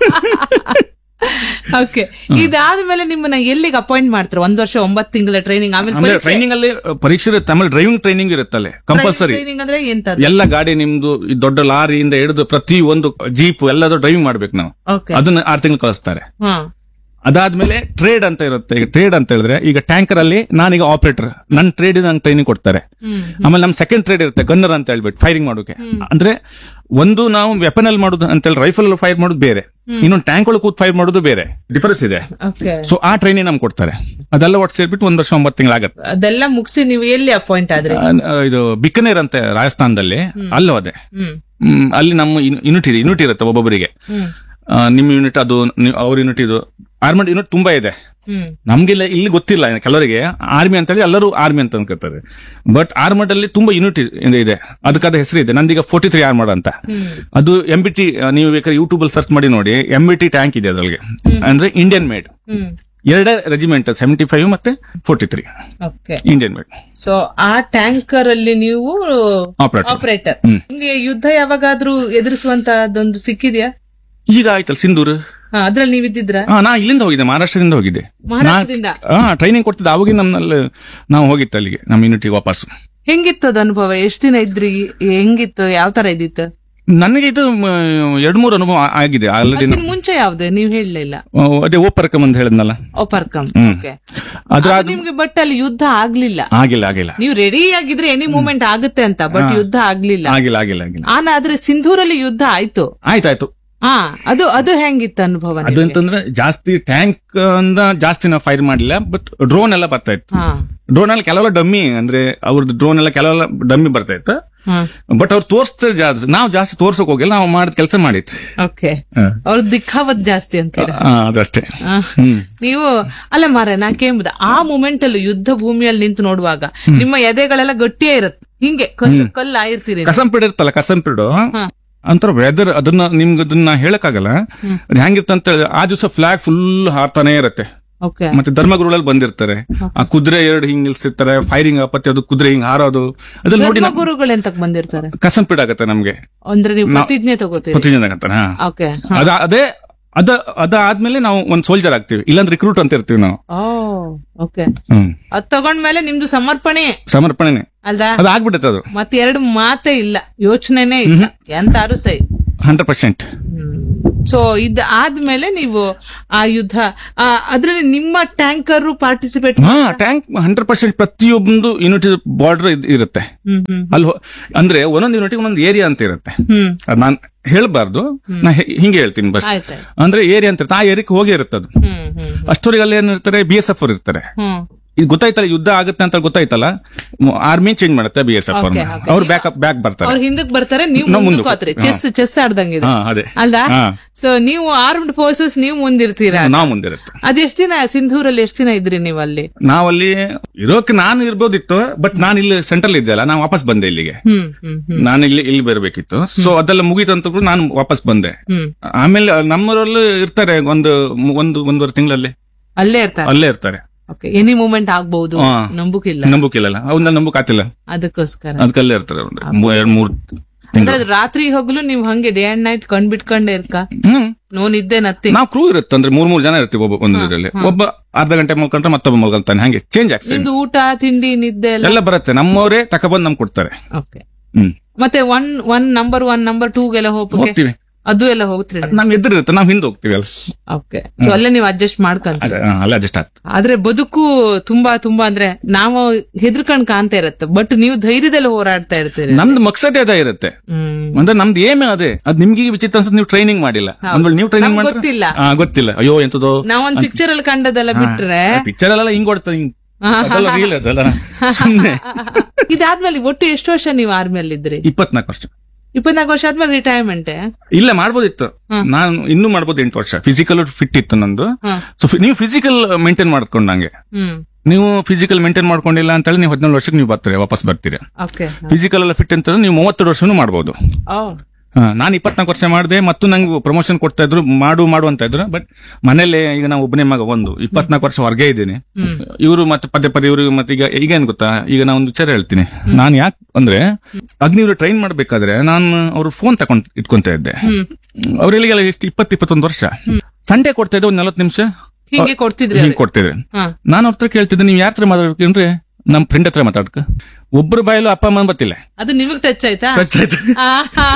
ಓಕೆ ಇದಾದ್ಮೇಲೆ ನಿಮ್ಮನ್ನ ಎಲ್ಲಿಗೆ ಅಪಾಯಿಂಟ್ ಮಾಡ್ತಾರೆ ಒಂದ್ ವರ್ಷ ಒಂಬತ್ತು ತಿಂಗಳ ಟ್ರೈನಿಂಗ್ ಆಮೇಲೆ ಆಮೇಲೆ ಟ್ರೈನಿಂಗ್ ಅಲ್ಲಿ ಪರೀಕ್ಷೆ ಇರುತ್ತೆ ಆಮೇಲೆ ಡ್ರೈವಿಂಗ್ ಟ್ರೈನಿಂಗ್ ಇರುತ್ತಲ್ಲಿ ಕಂಪಲ್ಸರಿ ಟ್ರೈನಿಂಗ್ ಅಂದ್ರೆ ಎಂತ ಎಲ್ಲ ಗಾಡಿ ನಿಮ್ದು ಈ ದೊಡ್ಡ ಲಾರಿಯಿಂದ ಹಿಡಿದು ಪ್ರತಿ ಒಂದು ಜೀಪ್ ಎಲ್ಲದೂ ಡ್ರೈವಿಂಗ್ ಮಾಡ್ಬೇಕು ನಾವು ಓಕೆ ಅದನ್ನ ಆರು ತಿಂಗಳು ಕಳಿಸ್ತಾರೆ ಹಾ ಅದಾದ್ಮೇಲೆ ಟ್ರೇಡ್ ಅಂತ ಇರುತ್ತೆ ಈಗ ಟ್ರೇಡ್ ಅಂತ ಹೇಳಿದ್ರೆ ಈಗ ಟ್ಯಾಂಕರ್ ಅಲ್ಲಿ ನಾನೀಗ ಆಪರೇಟರ್ ನನ್ನ ಟ್ರೇಡ್ ನಂಗೆ ಟ್ರೈನಿಂಗ್ ಕೊಡ್ತಾರೆ ಹ್ಮ್ ಆಮೇಲೆ ನಮ್ ಸೆಕೆಂಡ್ ಟ್ರೇಡ್ ಇರುತ್ತೆ ಗನ್ನರ್ ಅಂತ ಹೇಳ್ಬಿಟ್ಟು ಫೈರಿಂಗ್ ಮಾಡೋಕೆ ಅಂದ್ರೆ ಒಂದು ನಾವು ವೆಪನ್ ಅಲ್ಲಿ ಮಾಡೋದು ಅಂತ ಹೇಳಿ ರೈಫಲ್ ಫೈರ್ ಮಾಡೋದು ಬೇರೆ ಇನ್ನೊಂದು ಟ್ಯಾಂಕ್ ಒಳಗೆ ಕೂತ್ ಫೈರ್ ಮಾಡೋದು ಬೇರೆ ಡಿಫರೆನ್ಸ್ ಇದೆ ಓಕೆ ಸೊ ಆ ಟ್ರೈನಿಂಗ್ ನಮ್ಗೆ ಕೊಡ್ತಾರೆ ಅದೆಲ್ಲ ಒಟ್ಟು ಸೇರ್ಬಿಟ್ಟು ಒಂದ್ ವರ್ಷ ಒಂಬತ್ತು ತಿಂಗಳಾಗತ್ತೆ ಅದೆಲ್ಲ ಮುಗಿಸಿ ನೀವು ಎಲ್ಲಿ ಅಪಾಯಿಂಟ್ ಆದ್ರಿ ಆ, ಇದು ಬಿಕನೇರ್ ಅಂತ ರಾಜಸ್ಥಾನದಲ್ಲಿ ಅಲ್ಲೂ ಅದೇ ಹ್ಮ್ ಹ್ಮ್, ಅಲ್ಲಿ ನಮ್ಮ ಯೂನಿಟ್ ಇದೆ ಯೂನಿಟ್ ಇರುತ್ತೆ ಒಬ್ಬೊಬ್ಬರಿಗೆ ಹ್ಮ್ ಆ, ನಿಮ್ಮ ಯೂನಿಟ್ ಅದು ನೀವು- ಅವ್ರ ಯೂನಿಟ್ ಇದು ಆರ್ಮಡ್ ಯೂನಿಟ್ ತುಂಬಾ ಇದೆ ಹ್ಮ್ ನಮ್ಗೆಲ್ಲ ಇಲ್ಲಿ ಗೊತ್ತಿಲ್ಲ ಕೆಲವರಿಗೆ ಆರ್ಮಿ ಅಂತ ಹೇಳಿ ಎಲ್ಲರೂ ಆರ್ಮಿ ಅಂತ ಅನ್ಕೋತಾರೆ ಬಟ್ ಆರ್ಮಡ್ ಅಲ್ಲಿ ತುಂಬಾ ಯೂನಿಟ್ ಇದೆ ಅದಕ್ಕಾದ ಹೆಸರು ಇದೆ ನಂದೀಗ ಫೋರ್ಟಿ ತ್ರೀ ಆರ್ಮಡ್ ಅಂತ ಅದು ಎಂ ಬಿ ಟಿ ನೀವು ಬೇಕಾದ್ರೆ ಯೂಟ್ಯೂಬ್ ಅಲ್ಲಿ ಸರ್ಚ್ ಮಾಡಿ ನೋಡಿ ಎಂ ಬಿ ಟಿ ಟ್ಯಾಂಕ್ ಇದೆ ಅದ್ರೊಳಗೆ ಅಂದ್ರೆ ಇಂಡಿಯನ್ ಮೇಡ್ ಹ್ಮ್ ಎರಡೇ ರೆಜಿಮೆಂಟ್ ಸೆವೆಂಟಿ ಫೈವ್ ಮತ್ತೆ forty three okay Indian made so ಆ ಟ್ಯಾಂಕರ್ ಅಲ್ಲಿ ನೀವು Operator. ಆಪರೇಟರ್ ಹ್ಮ್. ನಿಮ್ಗೆ ಯುದ್ಧ ಯಾವಾಗಾದ್ರೂ ಎದುರಿಸುವಂತದೊಂದು ಸಿಕ್ಕಿದ್ಯಾ ಈಗ ಆಯ್ತಲ್ಲ ಸಿಂಧೂರ್ ಹಾ, ಅದ್ರಲ್ಲಿ ನೀವಿದ್ದಿದ್ರ ಹಾ ನಾ ಇಲ್ಲಿಂದ ಹೋಗಿದ್ದೆ ಮಹಾರಾಷ್ಟ್ರದಿಂದ ಹೋಗಿದ್ದೆ ಮಹಾರಾಷ್ಟ್ರದಿಂದ ಹಾ ಟ್ರೈನಿಂಗ್ ಕೊಡ್ತಿದ್ದೆ ಅವಾಗ ನಮ್ಮಲ್ಲಿ ನಾವು ಹೋಗಿತ್ತು ಅಲ್ಲಿಗೆ ನಮ್ಮ ಯೂನಿಟಿಗೆ ವಾಪಸ್ ಹೆಂಗಿತ್ತು ಅದು ಅನುಭವ ಎಷ್ಟ್ ದಿನ ಇದ್ರಿ ಹೆಂಗಿತ್ತು ಯಾವ ತರ ಇದ್ದಿತ್ತು ನನಗೆ ಇದು ಮ, ಎರಡ್ ಮೂರು ಅನುಭವ ಆ- ಆಗಿದೆ ಆಲ್ರೆಡಿ ಅದಕ್ಕಿಂತ ಮುಂಚೆ ಯಾವ್ದು ನೀವ್ ಹೇಳಲಿಲ್ಲ ಅದೇ ಓಪರ್ಕಮ್ ಅಂತ ಹೇಳಿದ್ನಲ್ಲ ಓಪರ್ಕಮ್ ಓಕೆ ಅದ್ರ ಅದು ನಿಮ್ಗೆ ಬಟ್ ಅಲ್ಲಿ ಯುದ್ಧ ಆಗ್ಲಿಲ್ಲ ಆಗಿಲ್ಲ ಆಗಿಲ್ಲ ನೀವು ರೆಡಿ ಆಗಿದ್ರೆ ಎನಿ ಮೂಮೆಂಟ್ ಆಗುತ್ತೆ ಅಂತ ಬಟ್ ಯುದ್ಧ ಆಗ್ಲಿಲ್ಲ ಆಗಿಲ್ಲ ಆಗಿಲ್ಲ ಆಗಿಲ್ಲ ಆನ ಆದ್ರೆ ಸಿಂಧೂರಲ್ಲಿ ಯುದ್ಧ ಆಯ್ತು ಆಯ್ತಾಯ್ತು ಹಾ ಅದು ಅದು ಹೆಂಗಿತ್ತು ಅನುಭವ ಅದು ನಿಮ್ಗೆ? ಅಂತಂದ್ರೆ ಜಾಸ್ತಿ ಟ್ಯಾಂಕ್ ಅಂದ ಜಾಸ್ತಿ ನಾವು ಫೈರ್ ಮಾಡಲಿಲ್ಲ ಬಟ್ ಡ್ರೋನ್ ಎಲ್ಲ ಬರ್ತಾ ಇತ್ತು ಹಾ ಡ್ರೋನ್ ಅಲ್ಲಿ ಕೆಲವೆಲ್ಲ ಡಮ್ಮಿ ಅಂದ್ರೆ ಅವ್ರದ್ದು ಡ್ರೋನ್ ಎಲ್ಲ ಕೆಲವೆಲ್ಲ ಡಮ್ಮಿ ಬರ್ತಾ ಇತ್ತು ಹಾ ಬಟ್ ಅವ್ರು ತೋರಿಸ್ತಾರೆ ಜಾಸ್ತಿ ನಾವು ಜಾಸ್ತಿ ತೋರ್ಸಕ್ ಹೋಗಿಲ್ಲ ನಾವು ಮಾಡಿದ ಕೆಲಸ ಮಾಡಿತ್ತು ಓಕೆ ಅವ್ರ ದಿಕ್ಕಾವತ್ ಜಾಸ್ತಿ ಅಂತೀರ ಆ, ಅದಷ್ಟೇ ಆ. ಹ್ಮ್ ನೀವು ಅಲ್ಲ ಮಾರ ನಾ ಕೇಂಬುದ ಆ ಮೂಮೆಂಟ್ ಅಲ್ಲಿ ಯುದ್ಧ ಭೂಮಿಯಲ್ಲಿ ನಿಂತು ನೋಡುವಾಗ ನಿಮ್ಮ ಎದೆಗಳೆಲ್ಲ ಗಟ್ಟಿಯೇ ಇರುತ್ತೆ ಹಿಂಗೆ ಕಲ್ಲು ಕಲ್ಲು ಆಗಿರ್ತೀರಿ ಕಸಂಪಿಡ್ ಇರ್ತಲ್ಲ ಕಸಂಪಿಡು ಅಂತರ ವೆದರ್ ಅದನ್ನ ನಿಮ್ಗೆ ಅದನ್ನ ಹೇಳಕ್ಕಾಗಲ್ಲ ಅದು ಹೆಂಗಿರುತ್ತೆ ಅಂತ ಹೇಳಿದ್ರೆ ಆ ದಿವಸ ಫ್ಲಾಗ್ ಫುಲ್ ಹಾರ್ತಾನೆ ಇರುತ್ತೆ ಓಕೆ ಮತ್ತೆ ಧರ್ಮಗುರುಗಳಲ್ಲಿ ಬಂದಿರ್ತಾರೆ ಆ ಕುದುರೆ ಎರಡು ಹಿಂಗ್ ನಿಲ್ಸಿರ್ತಾರೆ ಫೈರಿಂಗ್ ಮತ್ತೆ ಅದು ಕುದುರೆ ಹಿಂಗ್ ಹಾರೋದು ಅದನ್ನ ನೋಡಿ ಧರ್ಮ ಗುರುಗಳು ಎಂತಕ್ ಬಂದಿರ್ತಾರೆ ಕಸಂಪಿಡ್ ಆಗತ್ತೆ ನಮ್ಗೆ ಅಂದ್ರೆ ನೀವು ಪ್ರತಿಜ್ಞೆ ತಗೋತೀರಿ ಪ್ರತಿದಿನ ಆಗತ್ತೆ ಹಾ ಓಕೆ ಅದ ಅದೇ ಅದ ಅದಾದ್ಮೇಲೆ ನಾವು ಒಂದ್ ಸೋಲ್ಜರ್ ಆಗ್ತೀವಿ ಇಲ್ಲಾಂದ್ರೆ ರಿಕ್ರೂಟ್ ಅಂತ ಇರ್ತೀವಿ ನಾವು ಓ ಓಕೆ ಹ್ಮ್ ಅದ್ ತಗೊಂಡ್ಮೇಲೆ ನಿಮ್ದು ಸಮರ್ಪಣೆ ಸಮರ್ಪಣೆನೆ ಅಲ್ದಾ ಅದು ಆಗ್ಬಿಟ್ಟೈತೆ ಅದು ಮತ್ತೆ ಎರಡು ಮಾತೇ ಇಲ್ಲ ಯೋಚನೆನೇ ಇಲ್ಲ ಎಂತಾರು ಸೈ ಹಂಡ್ರೆಡ್ ಪರ್ಸೆಂಟ್ ಸೊ ಇದ್ ಆದ್ಮೇಲೆ ನೀವು ಆ ಯುದ್ಧ ಆ, ಅದ್ರಲ್ಲಿ ನಿಮ್ಮ ಟ್ಯಾಂಕರ್ ಪಾರ್ಟಿಸಿಪೇಟ್ ಹಾ ಟ್ಯಾಂಕ್ ಹಂಡ್ರೆಡ್ ಪರ್ಸೆಂಟ್ ಪ್ರತಿಯೊಂದು ಯೂನಿಟ್ ಬಾರ್ಡರ್ ಇರುತ್ತೆ ಹ್ಮ್ ಹ್ಮ್ ಅಲ್ಲಿ ಹೋ- ಅಂದ್ರೆ ಒಂದೊಂದು ಯೂನಿಟ್ ಒಂದೊಂದು ಏರಿಯಾ ಅಂತ ಇರುತ್ತೆ ಹ್ಮ್ ಅದ್ ನಾನ್ ಹೇಳ್ಬಾರ್ದು ನಾ ಹೆ- ಹಿಂಗೆ ಹೇಳ್ತೀನಿ ಬಸ್ ಆಯ್ತಾಯ್ತು ಅಂದ್ರೆ ಏರಿಯಾ ಅಂತ ಇರುತ್ತೆ ಆ ಏರಿಯಾಕ್ಕೆ ಹೋಗಿ ಇರುತ್ತೆ ಅದು ಹ್ಮ್ ಹ್ಮ್ ಅಷ್ಟೊರಿಗೆ ಅಲ್ಲಿ ಏನಿರ್ತಾರೆ ಬಿ ಎಸ್ ಎಫ್ ಅವ್ರು ಇರ್ತಾರೆ ಹ್ಮ್ ಇದು ಗೊತ್ತಾಯ್ತಲ್ಲ ಯುದ್ಧ ಆಗುತ್ತೆ ಅಂತ ಗೊತ್ತಾಯ್ತಲ್ಲ ಆರ್ಮಿ ಚೇಂಜ್ ಮಾಡುತ್ತೆ ಬಿ ಎಸ್ ಎಫ್ Okay, ಅವ್ರನ್ನ okay. ಅವ್ರು ಬ್ಯಾಕ್ ಬ್ಯಾಕ್ ಬರ್ತಾರೆ ಅವ್ರ ಹಿಂದಕ್ ಬರ್ತಾರೆ ನೀವು ನಾವು ಮುಂದಕ್ಕೆ ಮುಂದಕ್ಕೆ. ಹೋತ್ರಿ ಚೆಸ್ ಚೆಸ್ ಆಡ್ದಂಗಿದೆ ಹಾ ಅದೇ ಅಲ್ದಾ ಹಾ. ಸೊ ನೀವು ಆರ್ಮ್ಡ್ ಫೋರ್ಸಸ್ ನೀವು ಮುಂದಿರ್ತೀರಾ ನಾವು ಮುಂದಿರುತ್ತೆ ಅದೆಷ್ಟ್ ದಿನ ಸಿಂಧೂರಲ್ಲಿ ಎಷ್ಟ್ ದಿನ ಇದ್ರಿ ನೀವು ಅಲ್ಲಿ ನಾವಲ್ಲಿ ಇರೋಕೆ ನಾನು ಇರ್ಬೋದಿತ್ತು ಬಟ್ ನಾನು ಇಲ್ಲಿ ಸೆಂಟ್ರಲ್ ಇದ್ದಲ್ಲ ನಾನು ವಾಪಸ್ ಬಂದೆ ಇಲ್ಲಿಗೆ ಹ್ಮ್ ಹ್ಮ್ ಹ್ಮ್ ನಾನು ಇಲ್ಲಿ ಇಲ್ಲಿ ಬರಬೇಕಿತ್ತು ಸೊ ಅದೆಲ್ಲ ಮುಗೀತಂತ ಕೂಡ ನಾನು ವಾಪಸ್ ಬಂದೆ ಹ್ಮ್ ಆಮೇಲೆ ನಮ್ಮರಲ್ಲೂ ಇರ್ತಾರೆ ಒಂದು ಒಂದು ಒಂದೂವರೆ ತಿಂಗಳಲ್ಲಿ ಅಲ್ಲೇ ಇರ್ತಾರೆ ಅಲ್ಲೇ ಇರ್ತಾರೆ ಓಕೆ ಎನಿ ಮೂಮೆಂಟ್ ಆಗ್ಬಹುದು ಹಾ. ನಂಬುಕಿಲ್ಲ ನಂಬುಕಿಲ್ಲಲ್ಲ ಅವನ್ನ ನಂಬುಕ್ ಆತಿಲ್ಲ ಅದಕ್ಕೋಸ್ಕರ ಅದಕ್ಕಲ್ಲೇ ಇರ್ತಾರೆ ಒಂದು ಮೂ- ಎರಡ್ ಮೂರ್ ತಿಂಗಳು ಅಂದ್ರೆ ಅದು ರಾತ್ರಿ ಹೋಗ್ಲು ನೀವು ಹಂಗೆ ಡೇ ಅಂಡ್ ನೈಟ್ ಕಣ್ ಬಿಟ್ಕೊಂಡೆ ಇರ್ಕ ಹ್ಮ್ ನೋ ನಿದ್ದೆ ನತ್ತಿ ನಾವು ಕ್ರೂ ಇರುತ್ತೆ ಅಂದ್ರೆ ಮೂರ್ ಮೂರ್ ಜನ ಇರ್ತೀವಿ ಒಬ್ಬ ಒಂದು ಇದರಲ್ಲಿ ಒಬ್ಬ ಅರ್ಧ ಗಂಟೆ ಮಲ್ಕೊಂಡ್ರೆ ಮತ್ತೊಬ್ಬ ಮಲ್ಕೊಳ್ತಾನೆ ಹಂಗೆ ಚೇಂಜ್ ಆಗ್ತದೆ ನಿಮ್ದು ಊಟ ತಿಂಡಿ ನಿದ್ದೆ ಎಲ್ಲ ಎಲ್ಲ ಬರುತ್ತೆ ನಮ್ಮವರೇ ತಕೊಬಂದ್ ನಮ್ಗೆ ಕೊಡ್ತಾರೆ ಓಕೆ ಹ್ಮ್ ಮತ್ತೆ one one number one number ಟೂಗೆಲ್ಲ ಹೋಗಕ್ಕೆ ಹೋಗ್ತೀವಿ ಅದು ಎಲ್ಲ ಹೋಗ್ತೀರಿ ನಮ್ ಎದುರು ಇರುತ್ತೆ ನಾವ್ ಹಿಂದೆ ಹೋಗ್ತೀವಿ ಅಲ್ಲ ಓಕೆ ಸೊ ಅಲ್ಲೇ ನೀವು ಅಡ್ಜಸ್ಟ್ ಮಾಡ್ಕೊಂತ ಅದೇ, ಹಾ, ಅಲ್ಲ ಅಡ್ಜಸ್ಟ್ ಆಗ್ತದೆ ಆದ್ರೆ ಬದುಕು ತುಂಬಾ ತುಂಬಾ ಅಂದ್ರೆ ನಾವು ಹೆದರ್ಕೊಂಡ್ ಕಾಣ್ತಾ ಇರತ್ತೆ ಬಟ್ ನೀವು ಧೈರ್ಯದಲ್ಲಿ ಹೋರಾಡ್ತಾ ಇರ್ತೀರಿ ನಮ್ದು ಮಕ್ಸದೇ ಅದೇ ಇರುತ್ತೆ ಹ್ಮ್ ಅಂದ್ರೆ ನಮ್ದು ಏಮೇ ಅದೇ ಅದ್ ನಿಮ್ಗೆ ವಿಚಿತ್ರ ಅನ್ಸುತ್ತೆ ನೀವು ಟ್ರೈನಿಂಗ್ ಮಾಡಿಲ್ಲ ಒಂದ್ ವೇಳೆ ನೀವು ಟ್ರೈನಿಂಗ್ ನಮ್ಗ್ ಮಾಡಿದ್ರೆ ಗೊತ್ತಿಲ್ಲ. ಹಾ, ಗೊತ್ತಿಲ್ಲ ಅಯ್ಯೋ ಎಂತದೋ ನಾವೊಂದ್ ಪಿಕ್ಚರ್ ಅಲ್ಲಿ ಕಂಡದೆಲ್ಲ ಬಿಟ್ರೆ ಪಿಕ್ಚರ್ ಅಲ್ಲ ಹಿಂಗ್ ಕೊಡ್ತಾರೆ ಹಿಂಗ್ ಅದೆಲ್ಲ real ಅದಲ್ಲ ಸುಮ್ನೆ ಇದಾದ್ಮೇಲೆ ಒಟ್ಟು ಎಷ್ಟು ವರ್ಷ ನೀವು ಆರ್ಮಿಯಲ್ಲಿ ಇದ್ರಿ ಇಪ್ಪತ್ನಾಲ್ಕು ವರ್ಷ ಇಪ್ಪತ್ನಾಲ್ಕು ವರ್ಷ ಆದ್ಮೇಲೆ ರಿಟೈರ್ಮೆಂಟ್ ಇಲ್ಲ ಮಾಡ್ಬೋದಿತ್ತು ನಾನು ಇನ್ನೂ ಮಾಡ್ಬೋದು ಎಂಟು ವರ್ಷ ಫಿಸಿಕಲ್ ಫಿಟ್ ಇತ್ತು ನಂದು ಹ್ಮ್. ಸೊ ನೀವು ಫಿಸಿಕಲ್ ಮೇಂಟೈನ್ ಮಾಡ್ಕೊಂಡಂಗೆ ಹ್ಮ್ ನೀವು ಫಿಸಿಕಲ್ ಮೇಂಟೈನ್ ಮಾಡ್ಕೊಂಡಿಲ್ಲ ಅಂತ ಹೇಳಿ ನೀವು ಹದಿನೇಳು ವರ್ಷಕ್ಕೆ ನೀವು ಬರ್ತೀರಿ ವಾಪಸ್ ಬರ್ತೀರಿ ಓಕೆ ಫಿಸಿಕಲ್ ಎಲ್ಲ ಫಿಟ್ ಅಂತಂದ್ರೆ ನೀವು ಮೂವತ್ತೆರಡು ವರ್ಷನೂ ಮಾಡ್ಬೋದು ನಾನು ಇಪ್ಪತ್ನಾಲ್ಕು ವರ್ಷ ಮಾಡಿದೆ ಮತ್ತು ನಂಗೆ ಪ್ರಮೋಷನ್ ಕೊಡ್ತಾ ಇದ್ರು ಮಾಡು ಮಾಡು ಅಂತ ಇದ್ರು ಬಟ್ ಮನೇಲಿ ಈಗ ನಾವು ಒಬ್ಬನೇ ಮಗ ಒಂದು ಇಪ್ಪತ್ನಾಲ್ಕು ವರ್ಷ ಹೊರಗೆ ಇದ್ದೀನಿ ಇವರು ಮತ್ತೆ ಪದೇ ಪದೇ ಇವರು ಮತ್ತೆ ಈಗ ಈಗ ಏನ್ ಗೊತ್ತಾ ಈಗ ನಾ ಒಂದು ವಿಚಾರ ಹೇಳ್ತೀನಿ ನಾನು ಯಾಕೆ ಅಂದ್ರೆ ಅಗ್ನಿವ್ರು ಟ್ರೈನ್ ಮಾಡ್ಬೇಕಾದ್ರೆ ನಾನು ಅವ್ರ ಫೋನ್ ತಕೊಂಡ್ ಇಟ್ಕೊಂತ ಇದ್ದೆ ಅವ್ರಿಗೆಲ್ಲ ಎಷ್ಟು ಇಪ್ಪತ್ತು ಇಪ್ಪತ್ತೊಂದು ವರ್ಷ ಸಂಡೇ ಕೊಡ್ತಾ ಇದ್ದೆ ಒಂದ್ ನಲವತ್ತು ನಿಮಿಷ ಹಿಂಗೆ ಕೊಡ್ತಿದ್ರಿ ಹಿಂಗ್ ಕೊಡ್ತಿದ್ರೆ ಹಾ. ನಾನು ಅವ್ರ ಹತ್ರ ಕೇಳ್ತಿದ್ದೆ ನೀವು ಯಾರ ಹತ್ರ ಮಾತಾಡ್ಕೊಂಡ್ರೆ ನಮ್ ಫ್ರೆಂಡ್ ಹತ್ರ ಮಾತಾಡ್ಕ ಒಬ್ಬರು ಬಾಯಲ್ಲೂ ಅಪ್ಪ ಅಮ್ಮ ಬರ್ತಿಲ್ಲ ಅದು ನಿಮಗ್ ಟಚ್ ಆಯ್ತಾ ಟಚ್ ಆಯ್ತು. ಆಹಾ.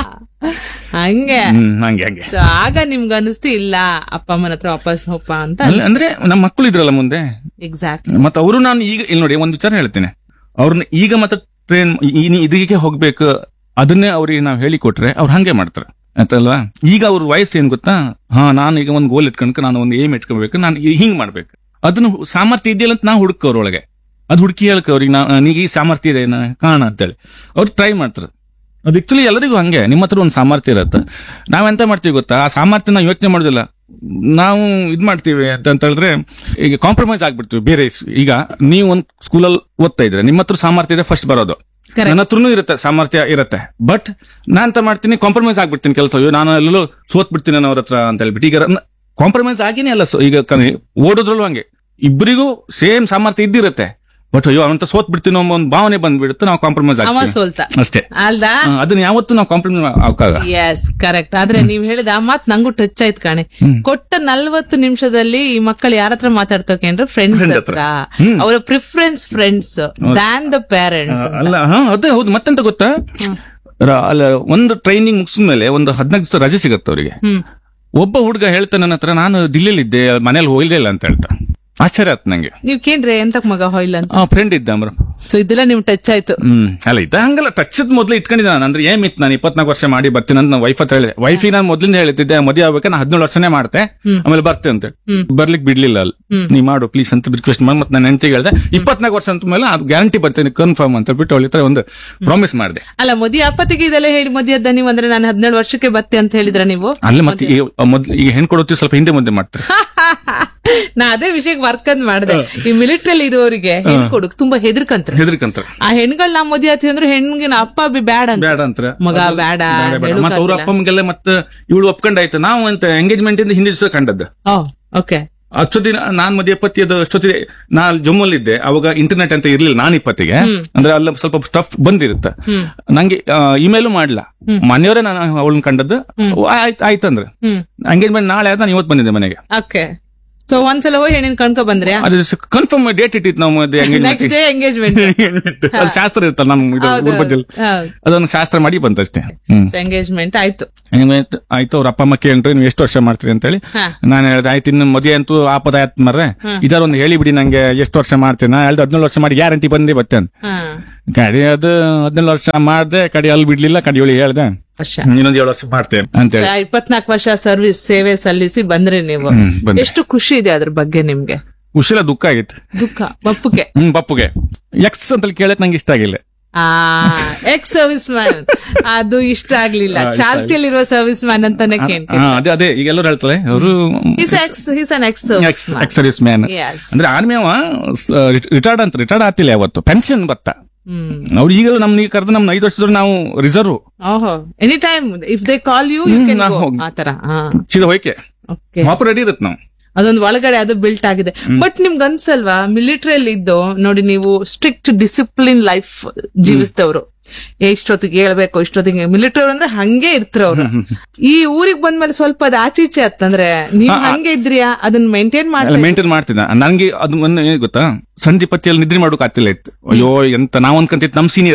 ಹಂಗೆ ಹ್ಮ್ ಹಂಗೆ ಹಂಗೆ ಸೊ ಆಗ ನಿಮ್ಗೆ ಅನಿಸ್ತು ಇಲ್ಲ ಅಪ್ಪ ಅಮ್ಮನ ಹತ್ರ ವಾಪಸ್ ಹೋಪ ಅಂತ ಅಲ್ಲ, ಅಂದ್ರೆ ನಮ್ಮ ಮಕ್ಕಳು ಇದ್ರಲ್ಲ ಮುಂದೆ ಎಕ್ಸಾಕ್ಟ್ ಮತ್ತೆ ಅವರು ನಾನು ಈಗ ಇಲ್ಲಿ ನೋಡಿ ಒಂದು ವಿಚಾರ ಹೇಳ್ತೇನೆ ಅವ್ರನ್ನ ಈಗ ಮತ್ತೆ ಟ್ರೈನ್ ಇದಕ್ಕೆ ಹೋಗ್ಬೇಕು ಅದನ್ನೇ ಅವ್ರಿಗೆ ನಾವು ಹೇಳಿಕೊಟ್ರೆ ಅವ್ರು ಹಂಗೆ ಮಾಡ್ತಾರೆ ಆಯ್ತಲ್ವಾ ಈಗ ಅವ್ರ ವಯಸ್ಸು ಏನ್ ಗೊತ್ತಾ ಹಾ ನಾನು ಈಗ ಒಂದು ಗೋಲ್ ಇಟ್ಕೊಂಡ್ಕ ನಾನು ಒಂದು ಏಮ್ ಇಟ್ಕೋಬೇಕು ನಾನು ಈ- ಹಿಂಗ್ ಮಾಡ್ಬೇಕು ಅದನ್ನ ಹು- ಸಾಮರ್ಥ್ಯ ಇದೆಯಲ್ಲ ಅಂತ ನಾವು ಹುಡುಕ ಅವ್ರೊಳಗೆ ಅದು ಹುಡುಕಿ ಹೇಳ್ಕ ಅವ್ರಿಗೆ ನಾ ನೀಗ ಈ ಸಾಮರ್ಥ್ಯ ಇದೆ ನಾ- ಕಾಣ ಅಂತೇಳಿ ಅವ್ರು ಟ್ರೈ ಮಾಡ್ತಾರೆ ಅದು ಆಕ್ಚುಲಿ ಎಲ್ಲರಿಗೂ ಹಂಗೆ ನಿಮ್ಮ ಹತ್ರ ಒಂದು ಸಾಮರ್ಥ್ಯ ಇರುತ್ತೆ ನಾವೆಂತ ಮಾಡ್ತೀವಿ ಗೊತ್ತಾ ಆ ಸಾಮರ್ಥ್ಯ ನಾವು ಯೋಚನೆ ಮಾಡೋದಿಲ್ಲ ನಾವು ಇದ್ ಮಾಡ್ತೀವಿ ಅಂತ ಅಂತ ಹೇಳಿದ್ರೆ ಈಗ ಕಾಂಪ್ರಮೈಸ್ ಆಗ್ಬಿಡ್ತೀವಿ ಬೇರೆ ಸ್- ಈಗ ನೀವು ಒಂದು ಸ್ಕೂಲಲ್ಲಿ ಓದ್ತಾ ಇದ್ರೆ ನಿಮ್ಮ ಹತ್ರ ಸಾಮರ್ಥ್ಯ ಇದೆ ಫಸ್ಟ್ ಬರೋದು ನನ್ನ ಹತ್ರನೂ ಇರುತ್ತೆ ಸಾಮರ್ಥ್ಯ ಇರುತ್ತೆ ಬಟ್ ನಾನ್ ಅಂತ ಮಾಡ್ತೀನಿ ಕಾಂಪ್ರಮೈಸ್ ಆಗ್ಬಿಡ್ತೀನಿ ಕೆಲಸ ಅಯ್ಯೋ ನಾನು ಎಲ್ಲೂ ಸೋತ್ ಬಿಡ್ತೀನಿ ನಾನು ಅವ್ರ ಹತ್ರ ಅಂತ ಹೇಳ್ಬಿಟ್ಟು ಈಗ ಕಾಂಪ್ರಮೈಸ್ ಆಗಿನೇ ಅಲ್ಲ ಸೊ ಈಗ ಕ- ಓಡೋದ್ರಲ್ಲೂ ಹಂಗೆ ಇಬ್ಬರಿಗೂ ಸೇಮ್ ಸಾಮರ್ಥ್ಯ ಇದ್ದಿರುತ್ತೆ ಬಟ್ ಅಯ್ಯೋ ಅವಂತ ಸೋತ್ ಬಿಡ್ತೀನೋ ಅನ್ನೋ ಒಂದು ಭಾವನೆ ಬಂದ್ಬಿಡುತ್ತೆ ನಾವು ಕಾಂಪ್ರಮೈಸ್ ಅವ ಆಗ್ತೀವಿ ಸೋಲ್ತಾ ಅಷ್ಟೇ ಅಲ್ದಾ ಹಾ, ಅದನ್ನ ಯಾವತ್ತೂ ನಾವು ಕಾಂಪ್ರಮೈಸ್ ಆಗ ಎಸ್ ಕರೆಕ್ಟ್ ಆದ್ರೆ ನೀವ್ ಹೇಳಿದ ಆ ಮಾತ್ ನಂಗೂ ಟಚ್ ಆಯ್ತು ಕಾಣೆ ಕೊಟ್ಟ ನಲ್ವತ್ತು ನಿಮಿಷದಲ್ಲಿ ಈ ಮಕ್ಕಳು ಯಾರ ಹತ್ರ ಮಾತಾಡ್ತೋಕೇನ್ರ ಫ್ರೆಂಡ್ಸ್ Friend ಹತ್ರ ಹತ್ರ. ಅವರ preference friends than the parents ಅಲ್ಲ ಹಾ ಅದೇ ಹೌದು ಮತ್ತೆಂತ ಗೊತ್ತಾ ರ- ಅಲ್ಲ ಒಂದು ಟ್ರೈನಿಂಗ್ ಮುಗಿಸಿದ ಮೇಲೆ ಒಂದು ಹದಿನಾಲ್ಕು ದಿವಸ ರಜೆ ಸಿಗತ್ತೆ ಅವರಿಗೆ ಹ್ಮ್ ಒಬ್ಬ ಹುಡುಗ ಹೇಳ್ತಾನೆ ನನ್ನ ಹತ್ರ ನಾನು ದಿಲ್ಲಿಲಿ ಇದ್ದೆ ಮನೇಲಿ ಹೋಗ್ಲಿಲ್ಲ ಅಂತ ಹೇಳ್ತಾ ಆಶ್ಚರ್ಯ ಆಯ್ತು ನಂಗೆ ನೀವ್ ಕೇಳ್ರಿ ಎಂತಕ್ ಮಗ ಹೊಯ್ಲ್ ಅಂತ ಆ ಫ್ರೆಂಡ್ ಇದ್ದ ಅಮ್ರ ಸೊ ಇದೆಲ್ಲ ನಿಮ್ ಟಚ್ ಆಯ್ತು ಹ್ಮ್ ಅಲ್ಲ ಇದ್ದ ಹಂಗಲ್ಲ ಟಚ್ ಮೊದ್ಲು ಇಟ್ಕೊಂಡಿದ್ದ ನಾನು ಅಂದ್ರೆ ಏನ್ ಇತ್ತು ನಾನು ಇಪ್ಪತ್ನಾಲ್ಕು ವರ್ಷ ಮಾಡಿ ಬರ್ತೀನಿ ಅಂತ ನಾನು ವೈಫ್ ಹತ್ರ ಹೇಳಿದೆ ವೈಫಿಗೆ ನಾನು ಮೊದ್ಲಿಂದ ಹೇಳ್ತಿದ್ದೆ ಮದುವೆ ಆಗ್ಬೇಕು ನಾನು ಹದಿನೇಳು ವರ್ಷನೇ ಮಾಡ್ತೆ ಆಮೇಲೆ ಬರ್ತೆ ಅಂತ ಬರ್ಲಿಕ್ಕೆ ಬಿಡ್ಲಿಲ್ಲ ಅಲ್ಲಿ ನೀ ಮಾಡು ಪ್ಲೀಸ್ ಅಂತ ರಿಕ್ವೆಸ್ಟ್ ಮಾಡಿ ಮತ್ತೆ ನಾನು ಹೆಂಡತಿಗೆ ಹೇಳ್ದೆ ಇಪ್ಪತ್ನಾಲ್ಕು ವರ್ಷ ಅಂತ ಮೇಲೆ ಅದು ಗ್ಯಾರಂಟಿ ಬರ್ತೇನೆ ಕನ್ಫರ್ಮ್ ಅಂತ ಹೇಳ್ಬಿಟ್ಟು ಅವಳ ಹತ್ರ ಒಂದು ಪ್ರಾಮಿಸ್ ಮಾಡಿದೆ ಅಲ್ಲ ಮದಿ ಅಪ್ಪತ್ತಿಗೆ ಇದೆಲ್ಲ ಹೇಳಿ ಮದಿ ಅದ್ದ ನೀವು ಅಂದ್ರೆ ನಾನು ಹದಿನೇಳು ವರ್ಷಕ್ಕೆ ಬತ್ತೆ ಅಂತ ಹೇಳಿದ್ರ ನೀವು ಅಲ್ಲ ಮತ್ತೆ ಈಗ ಮೊದ್ಲು ಈಗ ಹೆಣ್ ಕೊಡೋತಿ ಸ್ವಲ್ಪ ಹಿಂದೆ ಮುಂದೆ ಮಾಡ್ತಾರೆ ನಾ ಅದೇ ವಿಷಯಕ್ಕೆ ವರ್ಕ್ ಅಂದ್ ಮಾಡಿದೆ ಈ ಮಿಲಿಟರಿ ಇರೋರಿಗೆ ಹೆಣ್ ಕೊಡಕ್ ತುಂಬಾ ಹೆದರ್ಕಂತ್ರ ಹೆದರ್ಕಂತಾರೆ ಆ ಹೆಣ್ಗಳ್ ನಾ ಮದಿ ಆತಿ ಅಂದ್ರೆ ಹೆಣ್ಗಿನ ಅಪ್ಪ ಬಿ ಬ್ಯಾಡ ಅಂತ ಬೇಡ ಅಂತಾರೆ ಮಗ ಬೇಡ ಮತ್ತೆ ಅವ್ರ ಅಪ್ಪ ಅಮ್ಮಗೆಲ್ಲ ಮತ್ತೆ ಇವಳು ಒಪ್ಕೊಂಡಾಯ್ತು ನಾವು ಅಂತ ಎಂಗೇಜ್ಮೆಂಟ್ ಇಂದ ಹಿಂದಿನ ದಿವಸ ಕಂಡದ್ದು ಓಕೆ ಅಷ್ಟೊತ್ತಿ ನಾನ್ ಮದುವೆ ಎಪ್ಪತ್ತಿ ಅದು ಅಷ್ಟೊತ್ತಿ ನಾ ಜಮ್ಮಲ್ಲಿ ಇದ್ದೆ ಅವಾಗ ಇಂಟರ್ನೆಟ್ ಅಂತ ಇರ್ಲಿಲ್ಲ ನಾನು ಇಪ್ಪತ್ತಿಗೆ ಅಂದ್ರೆ ಅಲ್ಲ ಸ್ವಲ್ಪ ಸ್ಟಫ್ ಬಂದಿರುತ್ತೆ ನಂಗೆ ಇಮೇಲು ಮಾಡ್ಲಾ ಮನೆಯವರೇ ನಾನು ಅವಳನ್ನ ಕಂಡದ್ದು ಆಯ್ತು ಆಯ್ತಂದ್ರೆ ಹ್ಮ್ ಎಂಗೇಜ್ಮೆಂಟ್ ನಾಳೆ ಆದ ನಾನು ಇವತ್ತು ಬಂದಿದ್ದೆ ಮನೆಗೆ ಓಕೆ ಸೊ ಒಂದ್ಸಲ ಹೋಗಿ ಹೆಣ್ಣಿನ ಕಣ್ಕೊ ಬಂದ್ರೆ ಅದು ಕನ್ಫರ್ಮ್ ಡೇಟ್ ಇಟ್ಟಿತ್ತು ನಾವು ಮದುವೆ ನೆಕ್ಸ್ಟ್ ಎಂಗೇಜ್ಮೆಂಟ್ ಡೇ ಎಂಗೇಜ್ಮೆಂಟ್ ಅದು ಶಾಸ್ತ್ರ ಇರ್ತಲ್ಲ ನಮ್ಮ ಇದು ಹೌದು, ಗುರುಬಜ್ಜಲ್ಲಿ ಹೌದು. ಅದೊಂದು ಶಾಸ್ತ್ರ ಮಾಡಿ ಬಂತಷ್ಟೇ ಹ್ಮ್ ಎಂಗೇಜ್ಮೆಂಟ್ ಆಯ್ತು ಎಂಗೇಜ್ಮೆಂಟ್ ಆಯ್ತು ಅವ್ರ ಅಪ್ಪ ಅಮ್ಮ ಕೇಳ್ರಿ ನೀವು ಎಷ್ಟು ವರ್ಷ ಮಾಡ್ತೀರಿ ಅಂತ ಹೇಳಿ ಹಾ. ನಾನು ಹೇಳ್ದೆ ಆಯ್ತು ಇನ್ನು ಮದುವೆ ಅಂತೂ ಆಪದ ಆಯ್ತು ಮರ್ರೆ ಇದರ ಒಂದು ಹೇಳಿಬಿಡಿ ನಂಗೆ ಎಷ್ಟು ವರ್ಷ ಮಾಡ್ತೀನಿ ನಾ ಹೇಳ್ದೆ ಹದಿನೇಳು ವರ್ಷ ಮಾಡಿ ಗ್ಯಾರಂಟಿ ಬಂದೇ ಬತ್ತೆ ಅಂತ ಹಾ ಕಡಿ ಅದು ಹದಿನೇಳು ವರ್ಷ ಮಾಡ್ದೆ ಕಡಿ ಅಲ್ಲಿ ಬಿಡ್ಲಿಲ್ಲ ಕಡಿ ಹೇಳಿ ಹೇಳ್ದೆ ವರ್ಷ ಇನ್ನೊಂದು ಏಳು ವರ್ಷ ಮಾಡ್ತೇನೆ ಅಂತ ಹೇಳಿ ಇಪ್ಪತ್ನಾಲ್ಕು ವರ್ಷ ಸರ್ವಿಸ್ ಸೇವೆ ಸಲ್ಲಿಸಿ ಬಂದ್ರಿ ನೀವು ಹ್ಮ್, ಬಂದೆ. ಎಷ್ಟು ಖುಷಿ ಇದೆ ಅದ್ರ ಬಗ್ಗೆ ನಿಮ್ಗೆ ಹುಷಿಲ ದುಃಖ ಆಗಿತ್ತು ದುಃಖ ಬಪ್ಪುಗೆ ಹ್ಮ್ ಪಪ್ಪುಗೆ ಎಕ್ಸ್ ಅಂತ ಕೇಳಕ್ ನಂಗೆ ಇಷ್ಟ ಆಗಿಲ್ಲ ಆ ಎಕ್ಸ್ ಸರ್ವಿಸ್ ಮ್ಯಾನ್ ಅದು ಇಷ್ಟ ಆಗ್ಲಿಲ್ಲ ಚಾಲ್ತಿಯಲ್ಲಿರುವ ಸರ್ವಿಸ್ ಮ್ಯಾನ್ ಅಂತಾನೆ ಕೇಳ್ತೀನಿ ಹಾ ಅದೇ ಅದೇ ಈಗ ಎಲ್ಲರೂ ಹೇಳ್ತಾರೆ ಅವರು ಹಿಸ್ ಎಕ್ಸ್ ಹಿಸ್ ಅನ್ ex ex ex serviceman Yes. ಅಂದ್ರೆ ಆರ್ಮಿ ಅವ ರಿಟೈರ್ಡ್ ಅಂತ ರಿಟೈರ್ಡ್ ಆಗ್ತಿಲ್ಲ ಯಾವತ್ತು ಪೆನ್ಷನ್ ಬತ್ತ ಹ್ಮ್ ಅವ್ರು ಈಗಲೂ ನಮ್ ಈಗ ಕರೆದು ನಮ್ ಐದು ವರ್ಷದವ್ರು ನಾವು ರಿಸರ್ವ್ ಓಹೋ any time if they call you you can ನಾ ಗೋ ಹೋಗ್- ಆತರ ಹಾ ಸೀದಾ ಹೋಯ್ಕೆ ಓಕೆ ವಾಪಸ್ ರೆಡಿ ಇರುತ್ತೆ ನಾವು ಅದೊಂದು ಒಳಗಡೆ ಅದು ಬಿಲ್ಟ್ ಆಗಿದೆ ಬಟ್ ನಿಮ್ಗೆ ಅನ್ಸಲ್ವಾ ಮಿಲಿಟರಿಯಲ್ಲಿ ಇದ್ದು ನೋಡಿ ನೀವು ಸ್ಟ್ರಿಕ್ಟ್ ಡಿಸಿಪ್ಲಿನ್ ಲೈಫ್ ಜೀವಿಸಿದವರು ಇಷ್ಟೊತ್ತಿಗೆ ಹೇಳ್ಬೇಕು ಇಷ್ಟೊತ್ತಿಗೆ ಮಿಲಿಟರಿ ಅಂದ್ರೆ ಹಂಗೆ ಇರ್ತಾರ ಅವ್ರು ಈ ಊರಿಗೆ ಬಂದ್ಮೇಲೆ ಸ್ವಲ್ಪ ಅದು ಆಚೆ ಈಚೆ ಆತಂದ್ರೆ ನೀವ್ ಹಂಗೆ ಇದ್ರಿಯಾ ಅದನ್ನ ಮೇಂಟೈನ್ ಮಾಡಿ ಮೇಂಟೈನ್ ಮಾಡ್ತಿದ್ದ ನನ್ಗೆ ಅದು ಒಂದು ಏನ್ ಗೊತ್ತಾ ಸಂಜೆ ಪತ್ತಿಯಲ್ಲಿ ನಿದ್ರೆ ಮಾಡೋಕ್ ಆಗ್ತಿಲ್ಲ ಇತ್ತು ಅಯ್ಯೋ ಎಂತ ನಾವ್ ಅನ್ಕಂತಿತ್ತು ನಮ್ ಸೀನಿಯರ್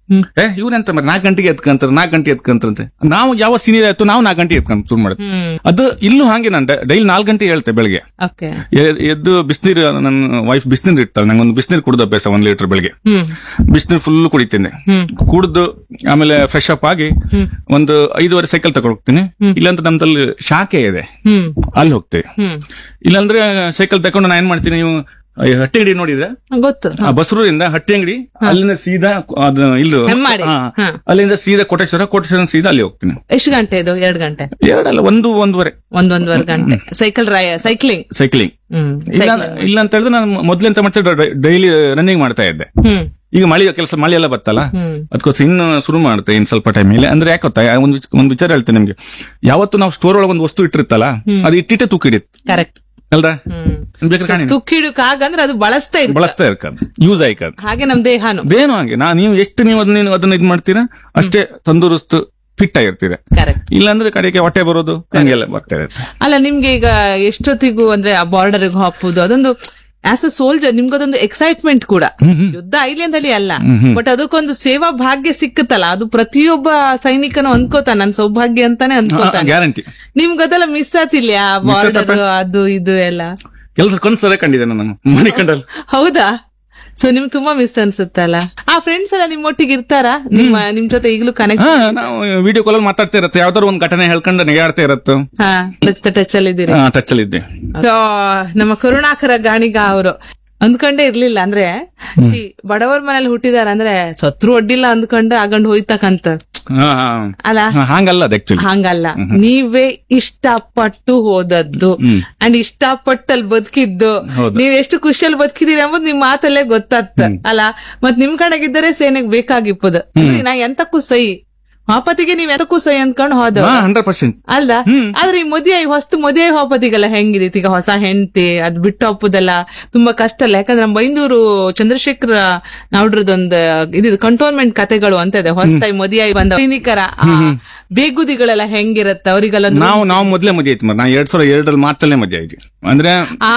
ಏ ಇವ್ರೆಂತ మరి ನಾಲ್ಕು ಗಂಟೆಗೆ ಎತ್ಕಂತಾರೆ ನಾಲ್ಕು ಗಂಟೆ ಎತ್ಕಂತಾರಂತೆ ನಾವು ಯಾವ ಸೀನಿಯರ್ ಆಯ್ತು ನಾವು ನಾಲ್ಕು ಗಂಟೆ ಎತ್ಕೊಂಡ್ ಶುರು ಮಾಡುದು ಹ್ಮ್ ಅದು ಇಲ್ಲೂ ಹಾಗೆ ನಾನು ಡೈಲಿ ನಾಲ್ಕು ಗಂಟೆ ಹೇಳ್ತೆ ಬೆಳಿಗ್ಗೆ ಓಕೆ ಎ- ಎದ್ದು ಬಿಸಿನೀರು ನನ್ನ ವೈಫ್ ಬಿಸಿನೀರು ಇರ್ತಾಳೆ ನಂಗೊಂದು ಬಿಸಿನೀರು ಕುಡಿದ ಅಭ್ಯಾಸ ಒಂದ್ ಲೀಟರ್ ಬೆಳಿಗ್ಗೆ ಹ್ಮ್ ಬಿಸಿನೀರು ಫುಲ್ ಕುಡಿತೇನೆ ಕುಡಿದು ಆಮೇಲೆ ಫ್ರೆಶ್ ಅಪ್ ಆಗಿ ಒಂದು ಐದುವರೆ ಸೈಕಲ್ ತಗೊಂಡು ಹೋಗ್ತೀನಿ ಇಲ್ಲಾಂದ್ರೆ ನಮ್ದಲ್ಲಿ ಶಾಖೆ ಇದೆ ಹ್ಮ್ ಅಲ್ಲಿ ಹೋಗ್ತೇವೆ ಹ್ಮ್ ಇಲ್ಲಾಂದ್ರೆ ಸೈಕಲ್ ತಕೊಂಡು ನಾನು ಏನ್ ಮಾಡ್ತೀನಿ ನೀವು ಈ ಹಟ್ಟಿ ಅಂಗಡಿ ನೋಡಿದ್ರೆ ಗೊತ್ತು ಆ ಬಸರೂರಿಂದ ಹಟ್ಟಿ ಅಂಗಡಿ ಅಲ್ಲಿಂದ ಸೀದಾ ಅದು ಇಲ್ಲು ಹೆಮ್ಮಾಡಿ. ಹಾ. ಹಾ. ಅಲ್ಲಿಂದ ಸೀದಾ ಕೋಟೇಶ್ವರ ಕೋಟೇಶ್ವರ ಸೀದಾ ಅಲ್ಲಿ ಹೋಗ್ತೀನಿ ಎಷ್ಟು ಗಂಟೆ ಇದು ಎರಡ್ ಗಂಟೆ ಎರಡಲ್ಲ ಒಂದು ಒಂದೂವರೆ ಒಂದ್ ಒಂದ್ವರೆ ಗಂಟೆ ಸೈಕಲ್ ರೈ ಸೈಕ್ಲಿಂಗ್ ಸೈಕ್ಲಿಂಗ್ ಹ್ಮ್ ಇಲ್ಲ ಇಲ್ಲ ಅಂತ ಹೇಳಿದ್ರೆ ನಾನು ಮೊದ್ಲು ಎಂತ ಮಾಡ್ತಿದ್ದೆ ಡೈಲಿ ರನ್ನಿಂಗ್ ಮಾಡ್ತಾ ಇದ್ದೆ ಹ್ಮ್ ಈಗ ಮಳೆ ಕೆಲಸ ಮಳೆ ಎಲ್ಲ ಬತ್ತಲ್ಲ ಹ್ಮ್. ಅದಕ್ಕೋಸ್ಕರ ಇನ್ನು ಶುರು ಮಾಡುತ್ತೆ ಇನ್ ಸ್ವಲ್ಪ ಟೈಮ್ ಮೇಲೆ ಅಂದ್ರೆ ಯಾಕೆ ಗೊತ್ತಾ ಒಂದು ವಿಚ- ಒಂದು ವಿಚಾರ ಹೇಳ್ತೇನೆ ನಿಮ್ಗೆ ಯಾವತ್ತು ನಾವು ಸ್ಟೋರ್ ಒಳಗೆ ಒಂದು ವಸ್ತು ಇಟ್ಟಿರುತ್ತಲ್ಲ ಅದು ಇಟ್ಟಿಟ್ಟೆ ತೂಕ ಹಿಡಿಯುತ್ತೆ ಕರೆಕ್ಟ್ ಅಲ್ದ ಹ್ಮ್ ಬೇಕಾದ್ರೆ ಕಾಣಿ ತುಕ್ಕಿಡುಕಾಗಂದ್ರೆ ಅದು ಬಳಸ್ತಾ ಇರ್ಬೇಕು ಬಳಸ್ತಾ ಇರ್ಕದು ಯೂಸ್ ಆಯ್ಕದು ಹಾಗೆ ನಮ್ ದೇಹನು ಅದೇನು ಹಾಗೆ ನಾ ನೀವು ಎಷ್ಟು ನೀವು ಅದನ್ನ ಅದನ್ನ ಇದು ಮಾಡ್ತೀರಾ ಅಷ್ಟೇ ತಂದೂರಸ್ತು ಫಿಟ್ ಆಗಿರ್ತೀರ ಕರೆಕ್ಟ್ ಇಲ್ಲಾಂದ್ರೆ ಕಡೆಗೆ ಹೊಟ್ಟೆ ಬರೋದು ಹಂಗೆಲ್ಲ ಬರ್ತಾ ಇರುತ್ತೆ ಅಲ್ಲ ನಿಮ್ಗೆ ಈಗ ಎಷ್ಟೊತ್ತಿಗೂ ಅಂದ್ರೆ ಆ ಬಾರ್ಡರ್ ಹಾಪುದು ಅದೊಂದು ಆಸ್ ಅ ಸೋಲ್ಜರ್ ನಿಮ್ಗದೊಂದು ಎಕ್ಸೈಟ್ಮೆಂಟ್ ಕೂಡ ಯುದ್ಧ ಐಲಿ ಅಂತ ಹೇಳಿ ಅಲ್ಲ ಬಟ್ ಅದಕ್ಕೊಂದು ಸೇವಾ ಭಾಗ್ಯ ಸಿಕ್ಕುತ್ತಲ್ಲ ಅದು ಪ್ರತಿಯೊಬ್ಬ ಸೈನಿಕನು ಅನ್ಕೋತಾನ ನನ್ ಸೌಭಾಗ್ಯ ಅಂತಾನೆ ಅನ್ಕೋತಾನೆ ಗ್ಯಾರಂಟಿ ನಿಮ್ಗದೆಲ್ಲ ಮಿಸ್ ಆತಿಲ್ಲ ಆ ಬಾರ್ಡರ್ ಅದು ಇದು ಎಲ್ಲ ಕೆಲಸ ಕನ್ಸರೇ ಕಂಡಿದೆ ನಾನು ಮಣಿಕಂಡಲ್ಲಿ ಹೌದಾ ಸೊ ನಿಮ್ ತುಂಬಾ ಮಿಸ್ ಅನ್ಸುತ್ತಲ್ಲ ಆ ಫ್ರೆಂಡ್ಸ್ ಎಲ್ಲ ನಿಮ್ಮೊಟ್ಟಿಗೆ ಇರ್ತಾರ ನಿಮ್ಮ ನಿಮ್ ಜೊತೆ ಈಗಲೂ ಕನೆಕ್ಟ್ ಹಾ ನಾವು ವಿಡಿಯೋ ಕಾಲ್ ಮಾತಾಡ್ತಾ ಇರತ್ತೆ ಯಾವ್ದಾದ್ರು ಒಂದು ಘಟನೆ ಹೇಳ್ಕೊಂಡು ನೆಗಾಡ್ತಾ ಇರತ್ತೆ ಹಾ ಟಚ್ ಟಚ್ ಅಲ್ಲಿ ಇದ್ದೀರಿ ಟಚ್ ಅಲ್ಲಿ ಇದ್ದೆ So, ನಮ್ಮ ಕರುಣಾಕರ ಗಾಣಿಗ ಅವರು ಅಂದ್ಕೊಂಡೇ ಇರ್ಲಿಲ್ಲ ಅಂದ್ರೆ ಸಿ ಬಡವರ ಮನೇಲಿ ಹುಟ್ಟಿದಾರ ಅಂದ್ರೆ ಸತ್ರು ಒಡ್ಡಿಲ್ಲ ಅಂದ್ಕೊಂಡು ಆಗಂಡ್ ಹೋಯ್ತಕ್ಕಂತ ಹಾ, ಹಾ. ಅಲ್ಲ ಹಾ, ಹಂಗಲ್ಲ ಅದು ಆಕ್ಚುಲಿ ಹಂಗಲ್ಲ ನೀವೇ ಇಷ್ಟಪಟ್ಟು ಹೋದದ್ದು ಅಂಡ್ ಇಷ್ಟಪಟ್ಟಲ್ಲಿ ಬದುಕಿದ್ದು ಹೌದು. ನೀವ್ ಎಷ್ಟು ಖುಷಿಯಲ್ಲಿ ಬದುಕಿದೀರಿ ಎಂಬುದು ನಿಮ್ ಮಾತಲ್ಲೇ ಗೊತ್ತಾಗ್ತ ಅಲ್ಲ ಮತ್ ನಿಮ್ ಕಡೆಗಿದ್ದರೆ ಸೇನೆಗ್ ಬೇಕಾಗಿಪ್ಪದು ಅಂದ್ರೆ ನಾ ಎಂತಕ್ಕೂ ಸೈ ವಾಪತಿಗೆ ನೀವ್ ಎಂತಕ್ಕೂ ಸೈ ಅಂದ್ಕೊಂಡು ಹೋದ ಹಂಡ್ರೆಡ್ ಪರ್ಸೆಂಟ್ ಅಲ್ದ ಆದ್ರೆ ಈ ಮದುವೆ ಹೊಸ್ತು ಮದುವೆ ಹೋಪತಿಗೆಲ್ಲ ಹೆಂಗಿದೀತಿ ಈಗ ಹೊಸ ಹೆಂಡತಿ ಅದ್ ಬಿಟ್ಟು ಹೋಪದೆಲ್ಲ ತುಂಬಾ ಕಷ್ಟ ಅಲ್ಲ ಯಾಕಂದ್ರೆ ನಮ್ಮ ಬೈಂದೂರು ಚಂದ್ರಶೇಖರ ನಾವ್ರದೊಂದು ಇದು ಕಂಟೋನ್ಮೆಂಟ್ ಕತೆಗಳು ಅಂತ ಇದೆ ಹೊಸದಾಗಿ ಮದುವೆ ಬಂದ ಸೈನಿಕರ ಆ ಬೇಗುದಿಗಳೆಲ್ಲ ಹೆಂಗಿರತ್ತ ಅವರಿಗೆಲ್ಲ ನಾವು ನಾವು ಮೊದ್ಲೇ ಮದುವೆ ಆಯ್ತು ಮರ ನಾ ಎರಡ್ ಸಾವಿರದ ಎರಡರಲ್ಲಿ ಮಾರ್ಚಲ್ಲೇ ಮದುವೆ ಆಯ್ತು ಅಂದ್ರೆ ಆ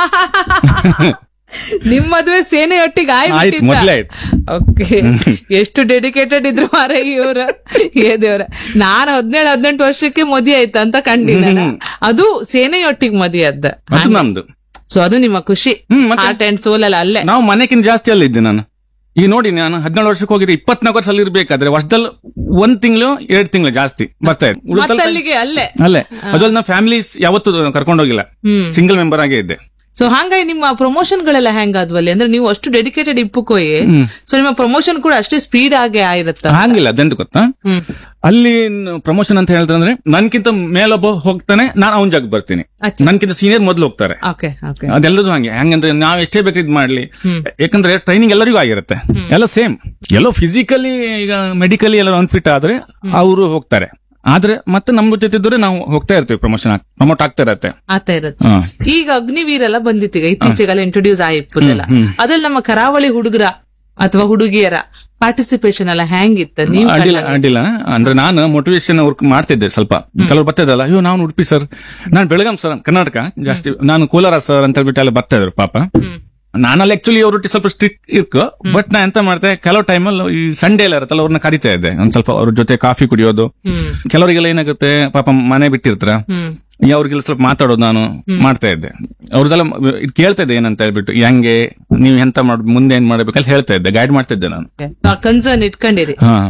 ನಿಮ್ ಮದುವೆ ಸೇನೆಯೊಟ್ಟಿಗೆ ಆಯ್ತು, ಮೊದ್ಲೇ ಆಯ್ತು. ಓಕೆ ಎಷ್ಟು ಡೆಡಿಕೇಟೆಡ್ ಇದ್ರು ಮಾರ ಇವ್ರ ಏ ದೇವ್ರ ನಾನ್ ಹದಿನೇಳು ಹದಿನೆಂಟು ವರ್ಷಕ್ಕೆ ಮದುವೆ ಆಯ್ತು ಅಂತ ಕಂಡಿನ ಅದು ಸೇನೆಯೊಟ್ಟಿಗೆ ಮದುವೆ ಅದ್ದ ಅದು ನಮ್ದು ಸೊ ಅದು ನಿಮ್ಮ ಖುಷಿ ಹ್ಮ್, ಮತ್ತೆ? ಹಾರ್ಟ್ ಅಂಡ್ ಸೋಲ್ ಅಲ್ಲ ಅಲ್ಲೇ ನಾವು ಮನೆಗಿಂತ ಜಾಸ್ತಿ ಅಲ್ಲಿ ಇದ್ದೆ ನಾನು ಈಗ ನೋಡಿ ನಾನು ಹದಿನೇಳು ವರ್ಷಕ್ಕೆ ಹೋಗಿದ್ರೆ ಇಪ್ಪತ್ನಾಲ್ಕು ವರ್ಷ ಅಲ್ಲಿ ಇರ್ಬೇಕಾದ್ರೆ ವರ್ಷದಲ್ಲಿ ಒಂದ್ ತಿಂಗಳು ಎರಡ್ ತಿಂಗಳು ಜಾಸ್ತಿ ಬರ್ತಾ ಇತ್ತು ಉಳಿದೆಲ್ಲ ಮತ್ತೆ ಅಲ್ಲಿಗೆ ಅಲ್ಲೇ ಅಲ್ಲೇ ಅದ್ರಲ್ಲಿ ನಾವು ಫ್ಯಾಮಿಲೀಸ್ ಯಾವತ್ತು ಕರ್ಕೊಂಡು ಹೋಗಿಲ್ಲ ಹ್ಮ್ ಸಿಂಗಲ್ ಮೆಂಬರ್ ಆಗೇ ಇದ್ದೆ ಸೊ ಹಂಗಾಗಿ ನಿಮ್ಮ ಪ್ರಮೋಷನ್ ಗಳೆಲ್ಲ ಹೆಂಗಾದ್ವಲ್ಲಿ ಅಂದ್ರೆ ನೀವು ಅಷ್ಟು ಡೆಡಿಕೇಟೆಡ್ ಇಪ್ಪುಕೋಯಿ ಸೊ ನಿಮ್ಮ ಪ್ರಮೋಷನ್ ಕೂಡ ಅಷ್ಟೇ ಸ್ಪೀಡ್ ಆಗೇ ಆಗಿರುತ್ತ ಹಂಗಿಲ್ಲ ಅದೆಂತ ಗೊತ್ತಾ ಹ್ಮ್ ಅಲ್ಲಿ ಪ್ರಮೋಷನ್ ಅಂತ ಹೇಳಿದ್ರೆ ನನ್ಕಿಂತ ಮೇಲೊಬ್ಬ ಹೋಗ್ತಾನೆ ನಾನು ಅವನ ಜಾಗ ಬರ್ತೀನಿ ಅಚ್ಚಾ. ನನ್ಕಿಂತ ಸೀನಿಯರ್ ಮೊದ್ಲು ಹೋಗ್ತಾರೆ ಓಕೆ ಓಕೆ ಅದೆಲ್ಲದು ಹಂಗೆ ಹಂಗಂದ್ರೆ ನಾವ್ ಎಷ್ಟೇ ಬೇಕು ಇದ್ ಮಾಡ್ಲಿ ಯಾಕಂದ್ರೆ ಟ್ರೈನಿಂಗ್ ಎಲ್ಲರಿಗೂ ಆಗಿರುತ್ತೆ ಎಲ್ಲ ಸೇಮ್ ಎಲ್ಲೋ ಫಿಸಿಕಲಿ ಈಗ ಮೆಡಿಕಲಿ ಎಲ್ಲ ಅನ್ಫಿಟ್ ಆದ್ರೆ ಅವರು ಹೋಗ್ತಾರೆ ಆದ್ರೆ ಮತ್ತೆ ನಮ್ಮ ಜೊತೆ ಇದ್ರೆ ನಾವು ಹೋಗ್ತಾ ಇರ್ತೀವಿ ಪ್ರಮೋಷನ್ ಪ್ರಮೋಟ್ ಆಗ್ತಾ ಇರತ್ತೆ ಆತ ಇರುತ್ತೆ ಹಾ. ಈಗ ಅಗ್ನಿವೀರ್ ಎಲ್ಲ ಬಂದಿತ್ತೀಗ ಇತ್ತೀಚೆಗೆಲ್ಲ ಇಂಟ್ರೊಡ್ಯೂಸ್ ಆಗಿಪ್ಪದೆಲ್ಲ ಅದ್ರಲ್ಲಿ ನಮ್ಮ ಕರಾವಳಿ ಹುಡುಗರ ಅಥವಾ ಹುಡುಗಿಯರ ಪಾರ್ಟಿಸಿಪೇಷನ್ ಎಲ್ಲ ಹೆಂಗಿತ್ತ ನೀವು ಅಡ್ಡಿಲ್ಲ ಅಡ್ಡಿಲ್ಲ ಅಂದ್ರೆ ನಾನು ಮೋಟಿವೇಶನ್ ವರ್ಕ್ ಮಾಡ್ತಿದ್ದೆ ಸ್ವಲ್ಪ ಕೆಲವರು ಬರ್ತಿದ್ದಲ್ಲ ಅಯ್ಯೋ ನಾನು ಉಡುಪಿ ಸರ್ ನಾನು ಬೆಳಗಾಂ ಸರ್ ಕರ್ನಾಟಕ ಜಾಸ್ತಿ ನಾನು ಕೋಲಾರ ಸರ್ ಅಂತ ಹೇಳ್ಬಿಟ್ಟು ಎಲ್ಲ ಬರ್ತಾ ಇದ್ರು ಪಾಪ ನಾನಲ್ಲಿ ಆಕ್ಚುಲಿ ಅವ್ರೊಟ್ಟಿ ಸ್ವಲ್ಪ ಸ್ಟ್ರಿಕ್ಟ್ ಇರ್ಕು ಬಟ್ ನಾ ಎಂತ ಮಾಡ್ತೆ ಕೆಲವು ಟೈಮಲ್ಲಿ ಈ ಸಂಡೇ ಎಲ್ಲ ಇರುತ್ತಲ್ಲ ಅವ್ರನ್ನ ಕರಿತಾ ಇದ್ದೆ ಒಂದ್ ಸ್ವಲ್ಪ ಅವ್ರ ಜೊತೆ ಕಾಫಿ ಕುಡಿಯೋದು ಹ್ಮ್ ಕೆಲವರಿಗೆಲ್ಲ ಏನಾಗುತ್ತೆ ಪಾಪ ಮನೆ ಬಿಟ್ಟಿರ್ತಾರ ಹ್ಮ್ ಈ ಅವ್ರಿಗೆಲ್ಲ ಸ್ವಲ್ಪ ಮಾತಾಡೋದು ನಾನು ಮಾಡ್ತಾ ಇದ್ದೆ ಅವ್ರದೆಲ್ಲ ಇದ್ ಕೇಳ್ತಾ ಇದ್ದೆ ಏನಂತ ಹೇಳ್ಬಿಟ್ಟು ಹೆಂಗೆ ನೀವು ಎಂತ ಮಾಡ್ ಮುಂದೆ ಏನ್ ಮಾಡ್ಬೇಕಂತ ಹೇಳ್ತಾ ಇದ್ದೆ ಗೈಡ್ ಮಾಡ್ತಾ ಇದ್ದೆ ನಾನು ಕನ್ಸರ್ನ್ ಇಟ್ಕೊಂಡಿರಿ ಹಾ